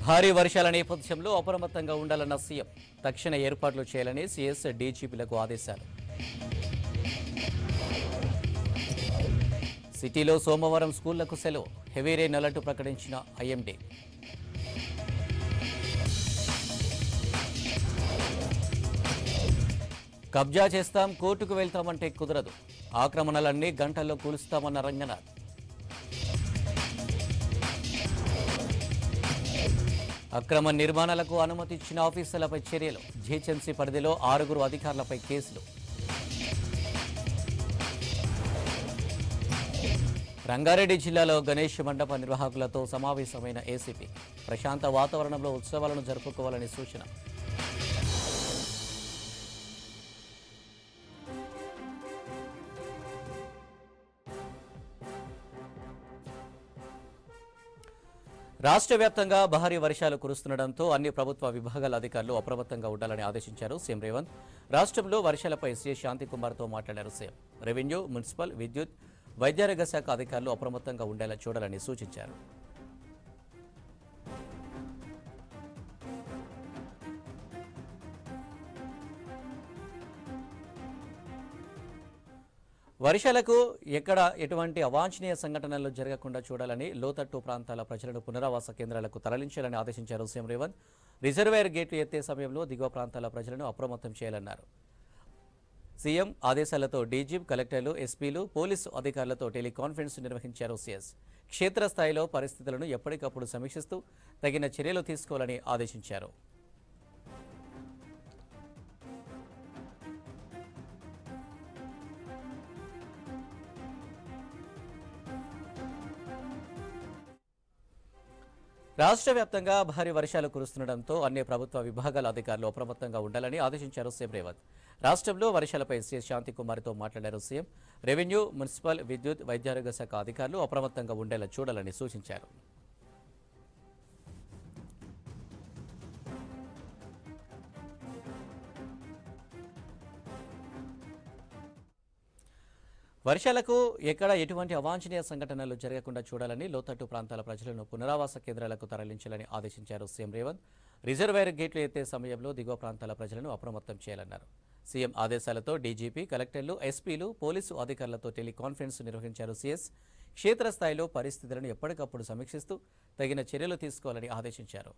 భారీ వర్షాల నేపథ్యంలో అప్రమత్తంగా ఉండాలన్న సీఎం తక్షణ ఏర్పాట్లు చేయాలని సీఎస్ డీజీపీలకు ఆదేశాలు సిటీలో సోమవారం స్కూళ్లకు సెలవు హెవీ రెయిన్ అలర్ట్ ప్రకటించిన ఐఎండీ కబ్జా చేస్తాం కోర్టుకు వెళ్తామంటే కుదరదు ఆక్రమణలన్నీ గంటల్లో కూలుస్తామన్న రంగనాథ్ అక్రమ నిర్మాణాలకు అనుమతి ఇచ్చిన ఆఫీసర్లపై చర్యలు జీహెచ్ఎంసీ పరిధిలో ఆరుగురు అధికారులపై కేసులు రంగారెడ్డి జిల్లాలో గణేష్ మండప నిర్వాహకులతో సమావేశమైన ఏసీపీ ప్రశాంత వాతావరణంలో ఉత్సవాలను జరుపుకోవాలని సూచన రాష్ట్ర వ్యాప్తంగా భారీ వర్షాలు కురుస్తుండటంతో అన్ని ప్రభుత్వ విభాగాల అధికారులు అప్రమత్తంగా ఉండాలని ఆదేశించారు సీఎం రేవంత్ రాష్ట్రంలో వర్షాలపై సీ శాంతికుమార్తో మాట్లాడారు సీఎం రెవెన్యూ మున్సిపల్ విద్యుత్ వైద్యారోగ్య శాఖ అధికారులు అప్రమత్తంగా ఉండేలా చూడాలని సూచించారు వర్షాలకు ఎక్కడ ఎటువంటి అవాంఛనీయ సంఘటనలు జరగకుండా చూడాలని లోతట్టు ప్రాంతాల ప్రజలను పునరావాస కేంద్రాలకు తరలించాలని ఆదేశించారు సీఎం రేవంత్ రిజర్వాయర్ గేట్లు ఎత్తే సమయంలో దిగువ ప్రాంతాల ప్రజలను అప్రమత్తం చేయాలన్నారు సీఎం ఆదేశాలతో డీజీప్ కలెక్టర్లు ఎస్పీలు పోలీసు అధికారులతో టెలికాన్ఫరెన్స్ నిర్వహించారు సీఎస్ క్షేత్రస్థాయిలో పరిస్థితులను ఎప్పటికప్పుడు సమీక్షిస్తూ తగిన చర్యలు తీసుకోవాలని ఆదేశించారు రాష్ట్ర వ్యాప్తంగా భారీ వర్షాలు కురుస్తుండటంతో అన్ని ప్రభుత్వ విభాగాల అధికారులు అప్రమత్తంగా ఉండాలని ఆదేశించారు సీఎం రేవంత్ రాష్ట్రంలో వర్షాలపై సీఎస్ శాంతికుమార్తో మాట్లాడారు సీఎం రెవెన్యూ మున్సిపల్ విద్యుత్ వైద్యారోగ్య శాఖ అధికారులు అప్రమత్తంగా ఉండేలా చూడాలని సూచించారు వర్షాలకు ఎక్కడ ఎటువంటి అవాంఛనీయ సంఘటనలు జరగకుండా చూడాలని లోతట్టు ప్రాంతాల ప్రజలను పునరావాస కేంద్రాలకు తరలించాలని ఆదేశించారు సీఎం రేవంత్ రిజర్వాయర్ గేట్లు ఎత్తే సమయంలో దిగువ ప్రాంతాల ప్రజలను అప్రమత్తం చేయాలన్నారు సీఎం ఆదేశాలతో డీజీపీ కలెక్టర్లు ఎస్పీలు పోలీసు అధికారులతో టెలికాన్ఫరెన్స్ నిర్వహించారు సీఎస్ క్షేత్రస్థాయిలో పరిస్థితులను ఎప్పటికప్పుడు సమీక్షిస్తూ తగిన చర్యలు తీసుకోవాలని ఆదేశించారు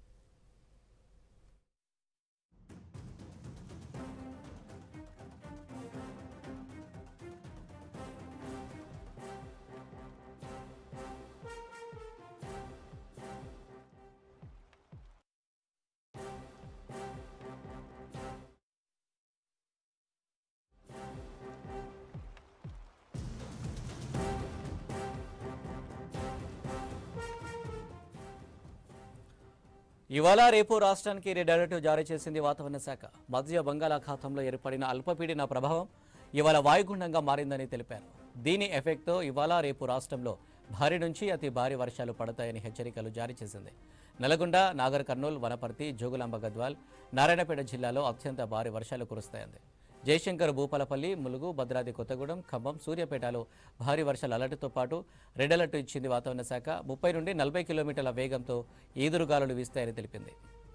ఇవాళ రేపు రాష్ట్రానికి రెడ్ అలర్ట్ జారీ చేసింది వాతావరణ శాఖ మధ్య బంగాళాఖాతంలో ఏర్పడిన అల్పపీడన ప్రభావం ఇవాళ వాయుగుండంగా మారిందని తెలిపారు దీని ఎఫెక్ట్తో ఇవాళ రేపు రాష్ట్రంలో భారీ నుంచి అతి భారీ వర్షాలు పడతాయని హెచ్చరికలు జారీ చేసింది నల్గొండ నాగర్ కర్నూలు వనపర్తి జోగులాంబ గద్వాల్ నారాయణపేట జిల్లాలో అత్యంత భారీ వర్షాలు కురుస్తాయంది జయశంకర్ భూపాలపల్లి ములుగు భద్రాద్రి కొత్తగూడెం ఖమ్మం సూర్యాపేటలో భారీ వర్షాలు అలర్ట్తో పాటు రెడ్ అలర్ట్ ఇచ్చింది వాతావరణ శాఖ ముప్పై నుండి నలభై కిలోమీటర్ల వేగంతో ఈదురుగాలులు వీస్తాయని తెలిపింది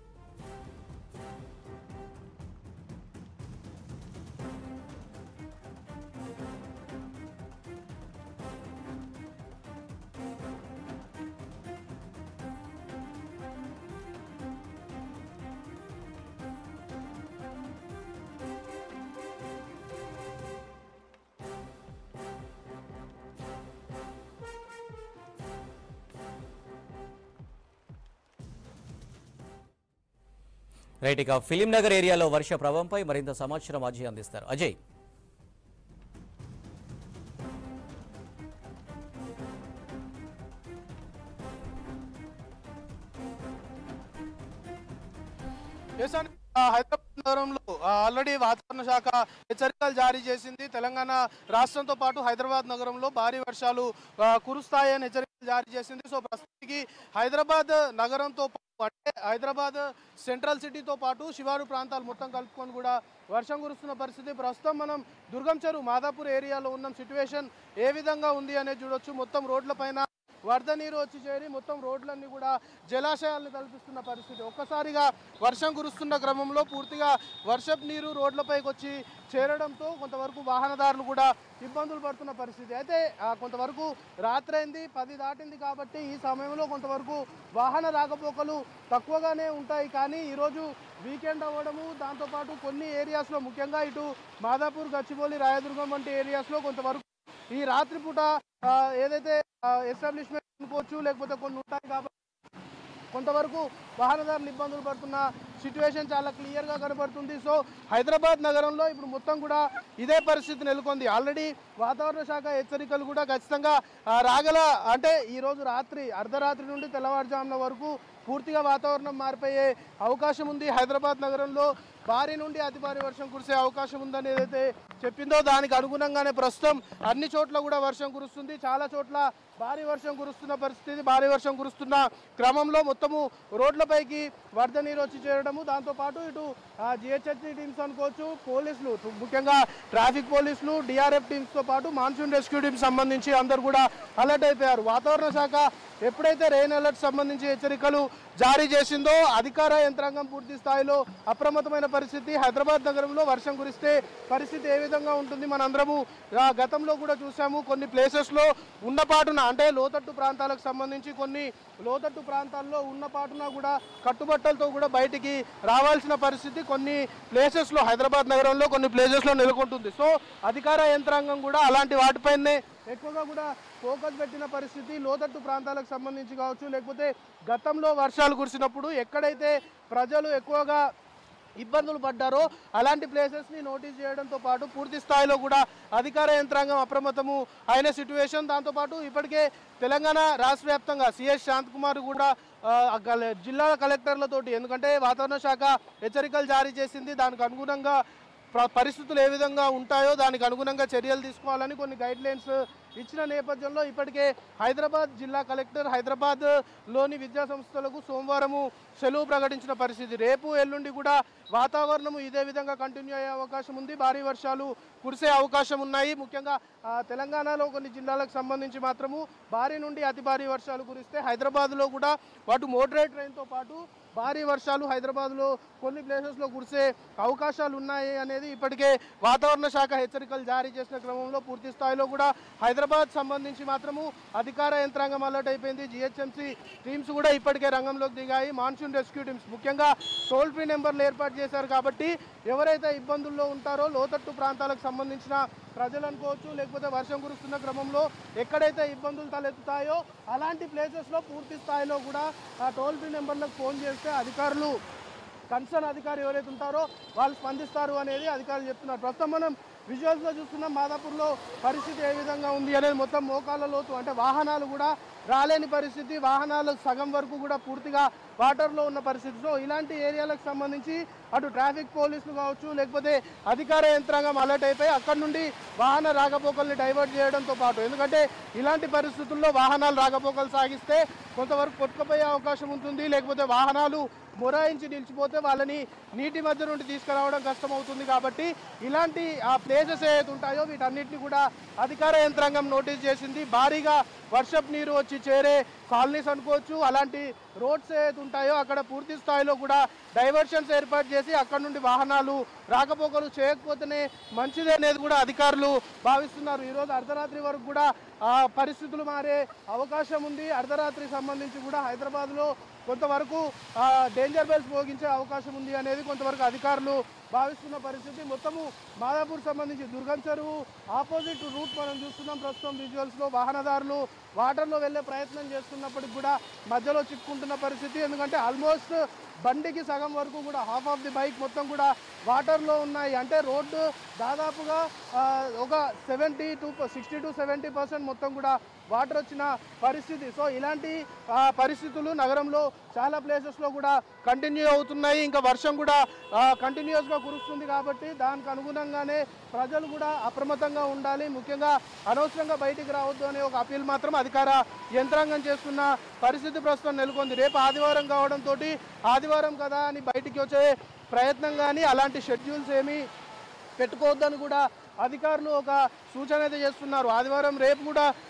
రైట్ ఇక ఫిలిం నగర్ ఏరియాలో వర్ష ప్రభావంపై మరింత సమాచారం అజయ్ అందిస్తారు అజయ్ చేశాను ఆ, హైదరాబాద్ నగరంలో ఆ, ఆల్రెడీ వాతావరణ శాఖ హెచ్చరికలు జారీ చేసింది తెలంగాణ రాష్ట్రంతో పాటు హైదరాబాద్ నగరంలో భారీ వర్షాలు ఆ, కురుస్తాయని హెచ్చరికలు జారీ చేసింది సో ప్రస్తుతానికి హైదరాబాద్ నగరంతో పాటు అంటే హైదరాబాద్ సెంట్రల్ సిటీతో పాటు శివారు ప్రాంతాలు మొత్తం కలుపుకొని కూడా వర్షం కురుస్తున్న పరిస్థితి ప్రస్తుతం మనం దుర్గం చెరువు మాదాపూర్ ఏరియాలో ఉన్న సిచ్యువేషన్ ఏ విధంగా ఉంది అనేది చూడొచ్చు మొత్తం రోడ్ల పైన వరద నీరు వచ్చి చేరి మొత్తం రోడ్లన్నీ కూడా జలాశయాలను తలపిస్తున్న పరిస్థితి ఒక్కసారిగా వర్షం కురుస్తున్న క్రమంలో పూర్తిగా వర్షపు నీరు రోడ్లపైకి వచ్చి చేరడంతో కొంతవరకు వాహనదారులు కూడా ఇబ్బందులు పడుతున్న పరిస్థితి అయితే ఆ, కొంతవరకు రాత్రైంది పది దాటింది కాబట్టి ఈ సమయంలో కొంతవరకు వాహన రాకపోకలు తక్కువగానే ఉంటాయి కానీ ఈరోజు వీకెండ్ అవ్వడము దాంతోపాటు కొన్ని ఏరియాస్లో ముఖ్యంగా ఇటు మాదాపూర్ గచ్చిబౌలి రాయదుర్గం వంటి ఏరియాస్లో కొంతవరకు ఈ రాత్రిపూట ఆ, ఏదైతే ఎస్టాబ్లిష్మెంట్ అనుకోవచ్చు లేకపోతే కొన్ని ఉంటాయి కాబట్టి కొంతవరకు వాహనదారులు ఇబ్బందులు పడుతున్న సిచ్యువేషన్ చాలా క్లియర్గా కనబడుతుంది సో హైదరాబాద్ నగరంలో ఇప్పుడు మొత్తం కూడా ఇదే పరిస్థితి నెలకొంది ఆల్రెడీ వాతావరణ శాఖ హెచ్చరికలు కూడా ఖచ్చితంగా ఆ, రాగల అంటే ఈరోజు రాత్రి అర్ధరాత్రి నుండి తెల్లవారుజామున వరకు పూర్తిగా వాతావరణం మారిపోయే అవకాశం ఉంది హైదరాబాద్ నగరంలో భారీ నుండి అతి భారీ వర్షం కురిసే అవకాశం ఉందని ఏదైతే చెప్పిందో దానికి అనుగుణంగానే ప్రస్తుతం అన్ని చోట్ల కూడా వర్షం కురుస్తుంది చాలా చోట్ల భారీ వర్షం కురుస్తున్న పరిస్థితి భారీ వర్షం కురుస్తున్న క్రమంలో మొత్తము రోడ్లపైకి వరద నీరు వచ్చి చేరడము దాంతోపాటు ఇటు జిహెచ్ఎస్సీ టీమ్స్ అనుకోవచ్చు పోలీసులు ముఖ్యంగా ట్రాఫిక్ పోలీసులు డిఆర్ఎఫ్ టీమ్స్తో పాటు మాన్సూన్ రెస్క్యూ టీమ్స్ సంబంధించి అందరు కూడా అలర్ట్ అయిపోయారు వాతావరణ శాఖ ఎప్పుడైతే రెయిన్ అలర్ట్ సంబంధించి హెచ్చరికలు జారీ చేసిందో అధికార యంత్రాంగం పూర్తి స్థాయిలో అప్రమత్తమైన పరిస్థితి హైదరాబాద్ నగరంలో వర్షం కురిస్తే పరిస్థితి ఏ విధంగా ఉంటుంది మనందరము ఆ, గతంలో కూడా చూసాము కొన్ని ప్లేసెస్లో ఉన్నపాటున అంటే లోతట్టు ప్రాంతాలకు సంబంధించి కొన్ని లోతట్టు ప్రాంతాల్లో ఉన్నపాటున కూడా కట్టుబట్టలతో కూడా బయటికి రావాల్సిన పరిస్థితి కొన్ని ప్లేసెస్లో హైదరాబాద్ నగరంలో కొన్ని ప్లేసెస్లో నెలకొంటుంది సో అధికార యంత్రాంగం కూడా అలాంటి వాటిపైనే ఎక్కువగా కూడా ఫోకస్ పెట్టిన పరిస్థితి లోతట్టు ప్రాంతాలకు సంబంధించి కావచ్చు లేకపోతే గతంలో వర్షాలు కురిసినప్పుడు ఎక్కడైతే ప్రజలు ఎక్కువగా ఇబ్బందులు పడ్డారో అలాంటి ప్లేసెస్ని నోటీస్ చేయడంతో పాటు పూర్తి స్థాయిలో కూడా అధికార యంత్రాంగం అప్రమత్తము అయిన సిట్యువేషన్ దాంతోపాటు ఇప్పటికే తెలంగాణ రాష్ట్ర వ్యాప్తంగా సిఎస్ శాంత్ కుమార్ కూడా ఆ, కల- జిల్లా కలెక్టర్లతోటి ఎందుకంటే వాతావరణ శాఖ హెచ్చరికలు జారీ చేసింది దానికి అనుగుణంగా ప్ర- పరిస్థితులు ఏ విధంగా ఉంటాయో దానికి అనుగుణంగా చర్యలు తీసుకోవాలని కొన్ని గైడ్ లైన్స్ ఇచ్చిన నేపథ్యంలో ఇప్పటికే హైదరాబాద్ జిల్లా కలెక్టర్ హైదరాబాద్ లోని విద్యా సంస్థలకు సోమవారము సెలవు ప్రకటించిన పరిస్థితి రేపు ఎల్లుండి కూడా వాతావరణము ఇదే విధంగా కంటిన్యూ అయ్యే అవకాశం ఉంది భారీ వర్షాలు కురిసే అవకాశం ఉన్నాయి ముఖ్యంగా ఆ, తెలంగాణలో కొన్ని జిల్లాలకు సంబంధించి మాత్రము భారీ నుండి అతి భారీ వర్షాలు కురిస్తే హైదరాబాద్లో కూడా వాటి మోడరేట్ రైన్తో పాటు భారీ వర్షాలు హైదరాబాద్లో కొన్ని ప్లేసెస్లో కురిసే అవకాశాలు ఉన్నాయి అనేది ఇప్పటికే వాతావరణ శాఖ హెచ్చరికలు జారీ చేసిన క్రమంలో పూర్తి స్థాయిలో కూడా హైదరాబాద్ సంబంధించి మాత్రము అధికార యంత్రాంగం అలర్ట్ అయిపోయింది జిహెచ్ఎంసీ టీమ్స్ కూడా ఇప్పటికే రంగంలోకి దిగాయి మాన్సూన్ రెస్క్యూ టీమ్స్ ముఖ్యంగా టోల్ ఫ్రీ నెంబర్లు ఏర్పాటు చేశారు కాబట్టి ఎవరైతే ఇబ్బందుల్లో ఉంటారో లోతట్టు ప్రాంతాలకు సంబంధించిన ప్రజలు అనుకోవచ్చు లేకపోతే వర్షం కురుస్తున్న క్రమంలో ఎక్కడైతే ఇబ్బందులు తలెత్తుతాయో అలాంటి ప్లేసెస్లో పూర్తి స్థాయిలో కూడా ఆ టోల్ ఫ్రీ నెంబర్లకు ఫోన్ చేస్తే అధికారులు కన్సర్న్ అధికారి ఎవరైతే ఉంటారో వాళ్ళు స్పందిస్తారు అనేది అధికారులు చెప్తున్నారు ప్రస్తుతం మనం విజువల్స్లో చూస్తున్నాం మాదాపూర్లో పరిస్థితి ఏ విధంగా ఉంది అనేది మొత్తం మోకాళ్ళ లోతు అంటే వాహనాలు కూడా రాలేని పరిస్థితి వాహనాలు సగం వరకు కూడా పూర్తిగా వాటర్లో ఉన్న పరిస్థితి సో ఇలాంటి ఏరియాలకు సంబంధించి అటు ట్రాఫిక్ పోలీసులు కావచ్చు లేకపోతే అధికార యంత్రాంగం అలర్ట్ అయిపోయి అక్కడ నుండి వాహన రాకపోకల్ని డైవర్ట్ చేయడంతో పాటు ఎందుకంటే ఇలాంటి పరిస్థితుల్లో వాహనాలు రాకపోకలు సాగిస్తే కొంతవరకు కొట్టుకుపోయే అవకాశం ఉంటుంది లేకపోతే వాహనాలు మొరాయించి నిలిచిపోతే వాళ్ళని నీటి మధ్య నుండి తీసుకురావడం కష్టమవుతుంది కాబట్టి ఇలాంటి ఆ ప్లేసెస్ ఏవైతే ఉంటాయో వీటన్నిటిని కూడా అధికార యంత్రాంగం నోటీస్ చేసింది భారీగా వర్షపు నీరు వచ్చి చేరే కాలనీస్ అనుకోవచ్చు అలాంటి రోడ్స్ ఏవైతే ఉంటాయో అక్కడ పూర్తి స్థాయిలో కూడా డైవర్షన్స్ ఏర్పాటు చేసి అక్కడ నుండి వాహనాలు రాకపోకలు చేయకపోతేనే మంచిది అనేది కూడా అధికారులు భావిస్తున్నారు ఈరోజు అర్ధరాత్రి వరకు కూడా ఆ పరిస్థితులు మారే అవకాశం ఉంది అర్ధరాత్రి సంబంధించి కూడా హైదరాబాద్లో కొంతవరకు ఆ, డేంజర్ బెల్స్ మోగించే అవకాశం ఉంది అనేది కొంతవరకు అధికారులు భావిస్తున్న పరిస్థితి మొత్తము మాదాపూర్ సంబంధించి దుర్గం చెరువు ఆపోజిట్ రూట్ మనం చూస్తున్నాం ప్రస్తుతం విజువల్స్లో వాహనదారులు వాటర్లో వెళ్ళే ప్రయత్నం చేస్తున్నప్పటికి కూడా మధ్యలో చిక్కుకుంటున్న పరిస్థితి ఎందుకంటే ఆల్మోస్ట్ బండికి సగం వరకు కూడా హాఫ్ ఆఫ్ ది బైక్ మొత్తం కూడా వాటర్లో ఉన్నాయి అంటే రోడ్డు దాదాపుగా ఆ, ఒక seventy to sixty to seventy percent మొత్తం కూడా వాటర్ వచ్చిన పరిస్థితి సో ఇలాంటి ఆ, పరిస్థితులు నగరంలో చాలా ప్లేసెస్లో కూడా కంటిన్యూ అవుతున్నాయి ఇంకా వర్షం కూడా కంటిన్యూస్గా కురుస్తుంది కాబట్టి దానికి అనుగుణంగానే ప్రజలు కూడా అప్రమత్తంగా ఉండాలి ముఖ్యంగా అనవసరంగా బయటికి రావద్దు అనే ఒక అపీల్ మాత్రం అధికార యంత్రాంగం చేస్తున్న పరిస్థితి ప్రస్తుతం నెలకొంది రేపు ఆదివారం కావడంతో ఆదివారం కదా అని బయటికి వచ్చే ప్రయత్నం కానీ అలాంటి షెడ్యూల్స్ ఏమీ పెట్టుకోవద్దని కూడా అధికారులు ఒక సూచన అయితే చేస్తున్నారు ఆదివారం రేపు కూడా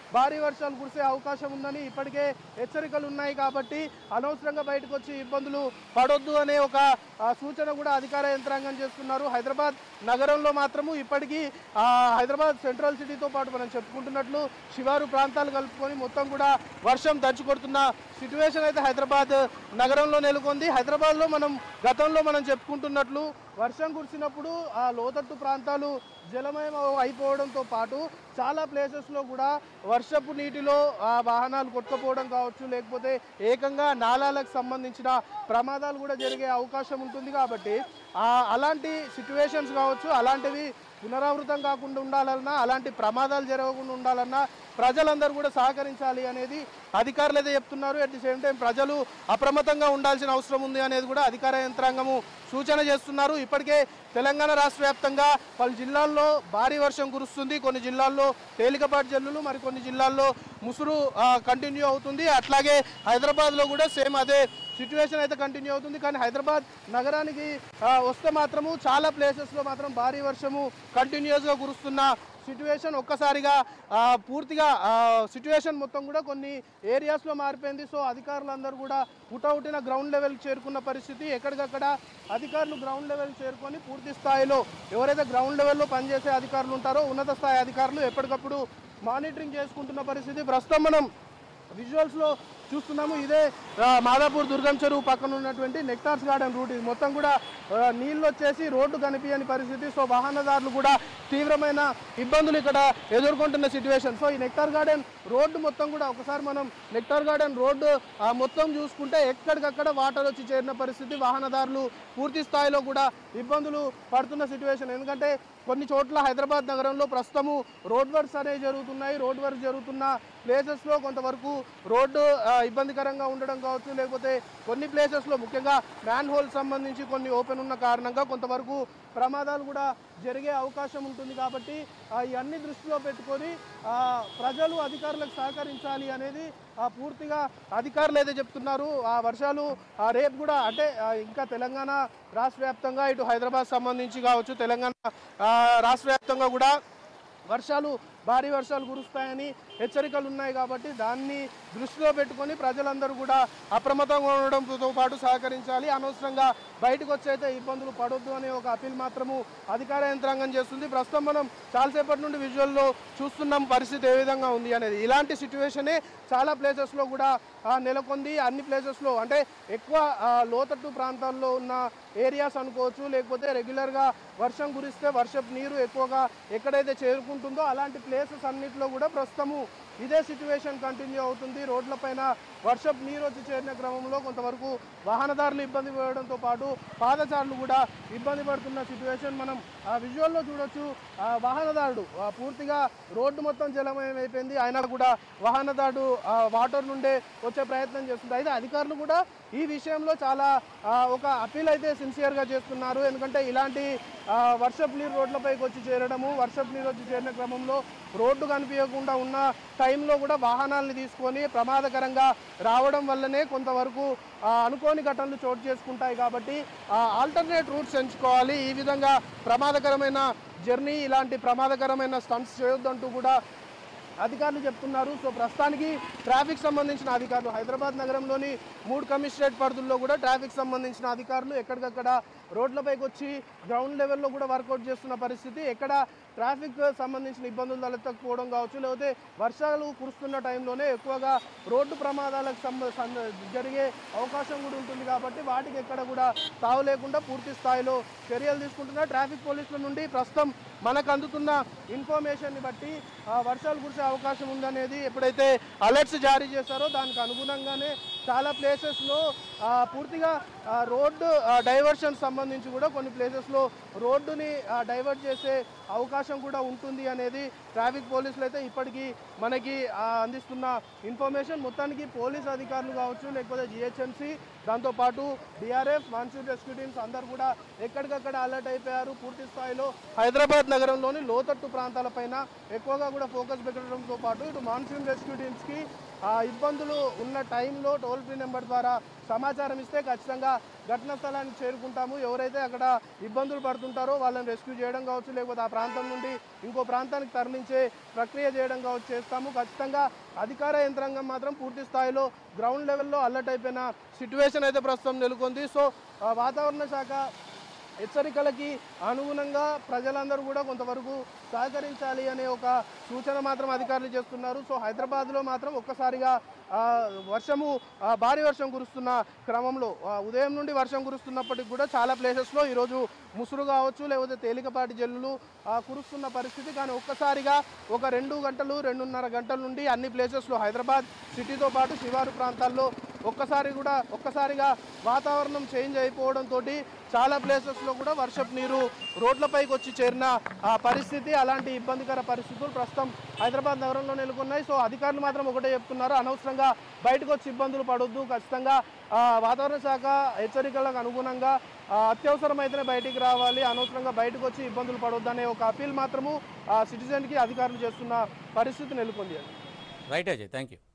భారీ వర్షాలు కురిసే అవకాశం ఉందని ఇప్పటికే హెచ్చరికలు ఉన్నాయి కాబట్టి అనవసరంగా బయటకు వచ్చి ఇబ్బందులు పడొద్దు అనే ఒక ఆ, సూచన కూడా అధికార యంత్రాంగం చేస్తున్నారు హైదరాబాద్ నగరంలో మాత్రము ఇప్పటికీ ఆ, హైదరాబాద్ సెంట్రల్ సిటీతో పాటు మనం చెప్పుకుంటున్నట్లు శివారు ప్రాంతాలు కలుపుకొని మొత్తం కూడా వర్షం దంచి కొడుతున్న సిచ్యువేషన్ అయితే హైదరాబాద్ నగరంలో నెలకొంది హైదరాబాద్లో మనం గతంలో మనం చెప్పుకుంటున్నట్లు వర్షం కురిసినప్పుడు ఆ లోతట్టు ప్రాంతాలు జలమయం అయిపోవడంతో పాటు చాలా ప్లేసెస్లో కూడా వర్షపు నీటిలో ఆ వాహనాలు కొట్టుకుపోవడం కావచ్చు లేకపోతే ఏకంగా నాలాలకు సంబంధించిన ప్రమాదాలు కూడా జరిగే అవకాశం ఉంటుంది కాబట్టి ఆ అలాంటి సిచ్యువేషన్స్ కావచ్చు అలాంటివి పునరావృతం కాకుండా ఉండాలన్నా అలాంటి ప్రమాదాలు జరగకుండా ఉండాలన్నా ప్రజలందరూ కూడా సహకరించాలి అనేది అధికారులు అయితే చెప్తున్నారు అట్ ది సేమ్ టైం ప్రజలు అప్రమత్తంగా ఉండాల్సిన అవసరం ఉంది అనేది కూడా అధికార యంత్రాంగము సూచన చేస్తున్నారు ఇప్పటికే తెలంగాణ రాష్ట్ర వ్యాప్తంగా పలు జిల్లాల్లో భారీ వర్షం కురుస్తుంది కొన్ని జిల్లాల్లో తేలికపాటి జల్లులు మరి కొన్ని జిల్లాల్లో ముసురు కంటిన్యూ అవుతుంది అట్లాగే హైదరాబాద్లో కూడా సేమ్ అదే సిచ్యువేషన్ అయితే కంటిన్యూ అవుతుంది కానీ హైదరాబాద్ నగరానికి ఆ, వస్తే మాత్రము చాలా ప్లేసెస్లో మాత్రం భారీ వర్షము కంటిన్యూస్గా కురుస్తున్న సిచ్యువేషన్ ఒక్కసారిగా ఆ, పూర్తిగా సిచ్యువేషన్ మొత్తం కూడా కొన్ని ఏరియాస్లో మారిపోయింది సో అధికారులందరూ కూడా హుటాహుటిన గ్రౌండ్ లెవెల్కి చేరుకున్న పరిస్థితి ఎక్కడికక్కడ అధికారులు గ్రౌండ్ లెవెల్ చేరుకొని పూర్తి స్థాయిలో ఎవరైతే గ్రౌండ్ లెవెల్లో పనిచేసే అధికారులు ఉంటారో ఉన్నత స్థాయి అధికారులు ఎప్పటికప్పుడు మానిటరింగ్ చేసుకుంటున్న పరిస్థితి ప్రస్తుతం మనం విజువల్స్లో చూస్తున్నాము ఇదే ఆ, మాదాపూర్ దుర్గం చెరువు పక్కన ఉన్నటువంటి నెక్టార్స్ గార్డెన్ రూట్ ఇది మొత్తం కూడా ఆ, నీళ్ళు వచ్చేసి రోడ్డు కనిపించని పరిస్థితి సో వాహనదారులు కూడా తీవ్రమైన ఇబ్బందులు ఇక్కడ ఎదుర్కొంటున్న సిచ్యువేషన్ సో ఈ నెక్టార్ గార్డెన్ రోడ్డు మొత్తం కూడా ఒకసారి మనం నెక్టార్ గార్డెన్ రోడ్డు ఆ, మొత్తం చూసుకుంటే ఎక్కడికక్కడ వాటర్ వచ్చి చేరిన పరిస్థితి వాహనదారులు పూర్తి స్థాయిలో కూడా ఇబ్బందులు పడుతున్న సిచ్యువేషన్ ఎందుకంటే కొన్ని చోట్ల హైదరాబాద్ నగరంలో ప్రస్తుతము రోడ్ వర్క్స్ అనేవి జరుగుతున్నాయి రోడ్ వర్క్ జరుగుతున్న ప్లేసెస్లో కొంతవరకు రోడ్డు ఆ, ఇబ్బందికరంగా ఉండడం కావచ్చు లేకపోతే కొన్ని ప్లేసెస్లో ముఖ్యంగా మ్యాన్ హోల్ సంబంధించి కొన్ని ఓపెన్ ఉన్న కారణంగా కొంతవరకు ప్రమాదాలు కూడా జరిగే అవకాశం ఉంటుంది కాబట్టి ఆ, ఇవన్నీ దృష్టిలో పెట్టుకొని ఆ, ప్రజలు అధికారులకు సహకరించాలి అనేది ఆ, పూర్తిగా అధికారులు అయితే చెప్తున్నారు ఆ వర్షాలు ఆ, రేపు కూడా అంటే ఆ, ఇంకా తెలంగాణ రాష్ట్ర వ్యాప్తంగా ఇటు హైదరాబాద్ సంబంధించి కావచ్చు తెలంగాణ ఆ, రాష్ట్ర వ్యాప్తంగా కూడా వర్షాలు భారీ వర్షాలు కురుస్తాయని హెచ్చరికలు ఉన్నాయి కాబట్టి దాన్ని దృష్టిలో పెట్టుకొని ప్రజలందరూ కూడా అప్రమత్తంగా ఉండడంతో పాటు సహకరించాలి అనవసరంగా బయటకు వచ్చి అయితే ఇబ్బందులు పడొద్దు అనే ఒక అపీల్ మాత్రము అధికార యంత్రాంగం చేస్తుంది ప్రస్తుతం మనం చాలాసేపటి నుండి విజువల్లో చూస్తున్నాం పరిస్థితి ఏ విధంగా ఉంది అనేది ఇలాంటి సిచ్యువేషనే చాలా ప్లేసెస్లో కూడా ఆ, నెలకొంది అన్ని ప్లేసెస్లో అంటే ఎక్కువ ఆ, లోతట్టు ప్రాంతాల్లో ఉన్న ఏరియాస్ అనుకోవచ్చు లేకపోతే రెగ్యులర్గా వర్షం కురిస్తే వర్షపు నీరు ఎక్కువగా ఎక్కడైతే చేరుకుంటుందో అలాంటి ప్లేసెస్ అన్నిటిలో కూడా ప్రస్తుతము ఇదే సిచ్యువేషన్ కంటిన్యూ అవుతుంది రోడ్లపైన వర్షపు నీరు వచ్చి చేరిన క్రమంలో కొంతవరకు వాహనదారులు ఇబ్బంది పడడంతో పాటు పాదచారులు కూడా ఇబ్బంది పడుతున్న సిచ్యువేషన్ మనం ఆ విజువల్లో చూడొచ్చు ఆ వాహనదారుడు ఆ పూర్తిగా రోడ్డు మొత్తం జలమయం అయిపోయింది అయినా కూడా వాహనదారుడు ఆ వాటర్ నుండే వచ్చే ప్రయత్నం చేస్తుంది అయితే అధికారులు కూడా ఈ విషయంలో చాలా ఆ, ఒక అపీల్ అయితే సిన్సియర్గా చేస్తున్నారు ఎందుకంటే ఇలాంటి ఆ, వర్షపు నీరు రోడ్లపైకి వచ్చి చేరడము వర్షపు నీరు వచ్చి చేరిన క్రమంలో రోడ్డు కనిపించకుండా ఉన్న టైంలో కూడా వాహనాలను తీసుకొని ప్రమాదకరంగా రావడం వల్లనే కొంతవరకు ఆ, అనుకోని ఘటనలు చోటు చేసుకుంటాయి కాబట్టి ఆల్టర్నేట్ రూట్స్ ఎంచుకోవాలి ఈ విధంగా ప్రమాదకరమైన జర్నీ ఇలాంటి ప్రమాదకరమైన స్టంట్స్ చేయొద్దంటూ కూడా అధికారులు చెప్తున్నారు సో ప్రస్తుతానికి ట్రాఫిక్ సంబంధించిన అధికారులు హైదరాబాద్ నగరంలోని మూడు కమిషనరేట్ పరిధుల్లో కూడా ట్రాఫిక్ సంబంధించిన అధికారులు ఎక్కడికక్కడ రోడ్లపైకి వచ్చి గ్రౌండ్ లెవెల్లో కూడా వర్కౌట్ చేస్తున్న పరిస్థితి ఎక్కడ ట్రాఫిక్ సంబంధించిన ఇబ్బందులు తలెత్తకపోవడం కావచ్చు లేకపోతే వర్షాలు కురుస్తున్న టైంలోనే ఎక్కువగా రోడ్డు ప్రమాదాలకు సంబ సంద- జరిగే అవకాశం కూడా ఉంటుంది కాబట్టి వాటికి ఎక్కడ కూడా తావు లేకుండా పూర్తి స్థాయిలో చర్యలు తీసుకుంటున్నారు ట్రాఫిక్ పోలీసుల నుండి ప్రస్తుతం మనకు అందుతున్న ఇన్ఫర్మేషన్ని బట్టి ఆ, వర్షాలు కురిసే అవకాశం ఉందనేది ఎప్పుడైతే అలర్ట్స్ జారీ చేశారో దానికి అనుగుణంగానే చాలా ప్లేసెస్లో పూర్తిగా ఆ, రోడ్డు డైవర్షన్ సంబంధించి కూడా కొన్ని ప్లేసెస్లో రోడ్డుని డైవర్ట్ చేసే అవకాశం కూడా ఉంటుంది అనేది ట్రాఫిక్ పోలీసులు అయితే ఇప్పటికీ మనకి ఆ, అందిస్తున్న ఇన్ఫర్మేషన్ మొత్తానికి పోలీస్ అధికారులు కావచ్చు లేకపోతే జిహెచ్ఎంసీ దాంతోపాటు డిఆర్ఎఫ్ మాన్సూన్ రెస్క్యూ టీమ్స్ అందరు కూడా ఎక్కడికక్కడ అలర్ట్ అయిపోయారు పూర్తి స్థాయిలో హైదరాబాద్ నగరంలోని లోతట్టు ప్రాంతాలపైన ఎక్కువగా కూడా ఫోకస్ పెట్టడంతో పాటు ఇటు మాన్సూన్ రెస్క్యూ టీమ్స్కి ఆ ఇబ్బందులు ఉన్న టైంలో టోల్ ఫ్రీ నెంబర్ ద్వారా సమాచారం ఇస్తే ఖచ్చితంగా ఘటనా స్థలానికి చేరుకుంటాము ఎవరైతే అక్కడ ఇబ్బందులు పడుతుంటారో వాళ్ళని రెస్క్యూ చేయడం కావచ్చు లేకపోతే ఆ ప్రాంతం నుండి ఇంకో ప్రాంతానికి తరలించే ప్రక్రియ చేయడం కావచ్చు చేస్తాము ఖచ్చితంగా అధికార యంత్రాంగం మాత్రం పూర్తి స్థాయిలో గ్రౌండ్ లెవెల్లో అలర్ట్ అయిపోయిన సిచ్యువేషన్ అయితే ప్రస్తుతం నెలకొంది సో ఆ, వాతావరణ శాఖ హెచ్చరికలకి అనుగుణంగా ప్రజలందరూ కూడా కొంతవరకు సహకరించాలి అనే ఒక సూచన మాత్రం అధికారులు చేస్తున్నారు సో హైదరాబాద్లో మాత్రం ఒక్కసారిగా ఆ, వర్షము ఆ, భారీ వర్షం కురుస్తున్న క్రమంలో ఆ, ఉదయం నుండి వర్షం కురుస్తున్నప్పటికి కూడా చాలా ప్లేసెస్లో ఈరోజు ముసురు కావచ్చు లేకపోతే తేలికపాటి జల్లులు ఆ, కురుస్తున్న పరిస్థితి కానీ ఒక్కసారిగా ఒక రెండు గంటలు రెండున్నర గంటల నుండి అన్ని ప్లేసెస్లో హైదరాబాద్ సిటీతో పాటు శివారు ప్రాంతాల్లో ఒక్కసారి కూడా ఒక్కసారిగా వాతావరణం చేంజ్ అయిపోవడంతో చాలా ప్లేసెస్లో కూడా వర్షపు నీరు రోడ్లపైకి వచ్చి చేరిన ఆ పరిస్థితి అలాంటి ఇబ్బందికర పరిస్థితులు ప్రస్తుతం హైదరాబాద్ నగరంలో నెలకొన్నాయి సో అధికారులు మాత్రం ఒకటే చెప్తున్నారు అనవసరంగా బయటకు వచ్చి ఇబ్బందులు పడొద్దు ఖచ్చితంగా ఆ, వాతావరణ శాఖ హెచ్చరికలకు అనుగుణంగా ఆ, అవసరమైతేనే బయటికి రావాలి అనవసరంగా బయటకు వచ్చి ఇబ్బందులు పడొద్దు అనే ఒక అపీల్ మాత్రము ఆ సిటిజన్కి అధికారులు చేస్తున్న పరిస్థితి నెలకొంది right Ajay thank you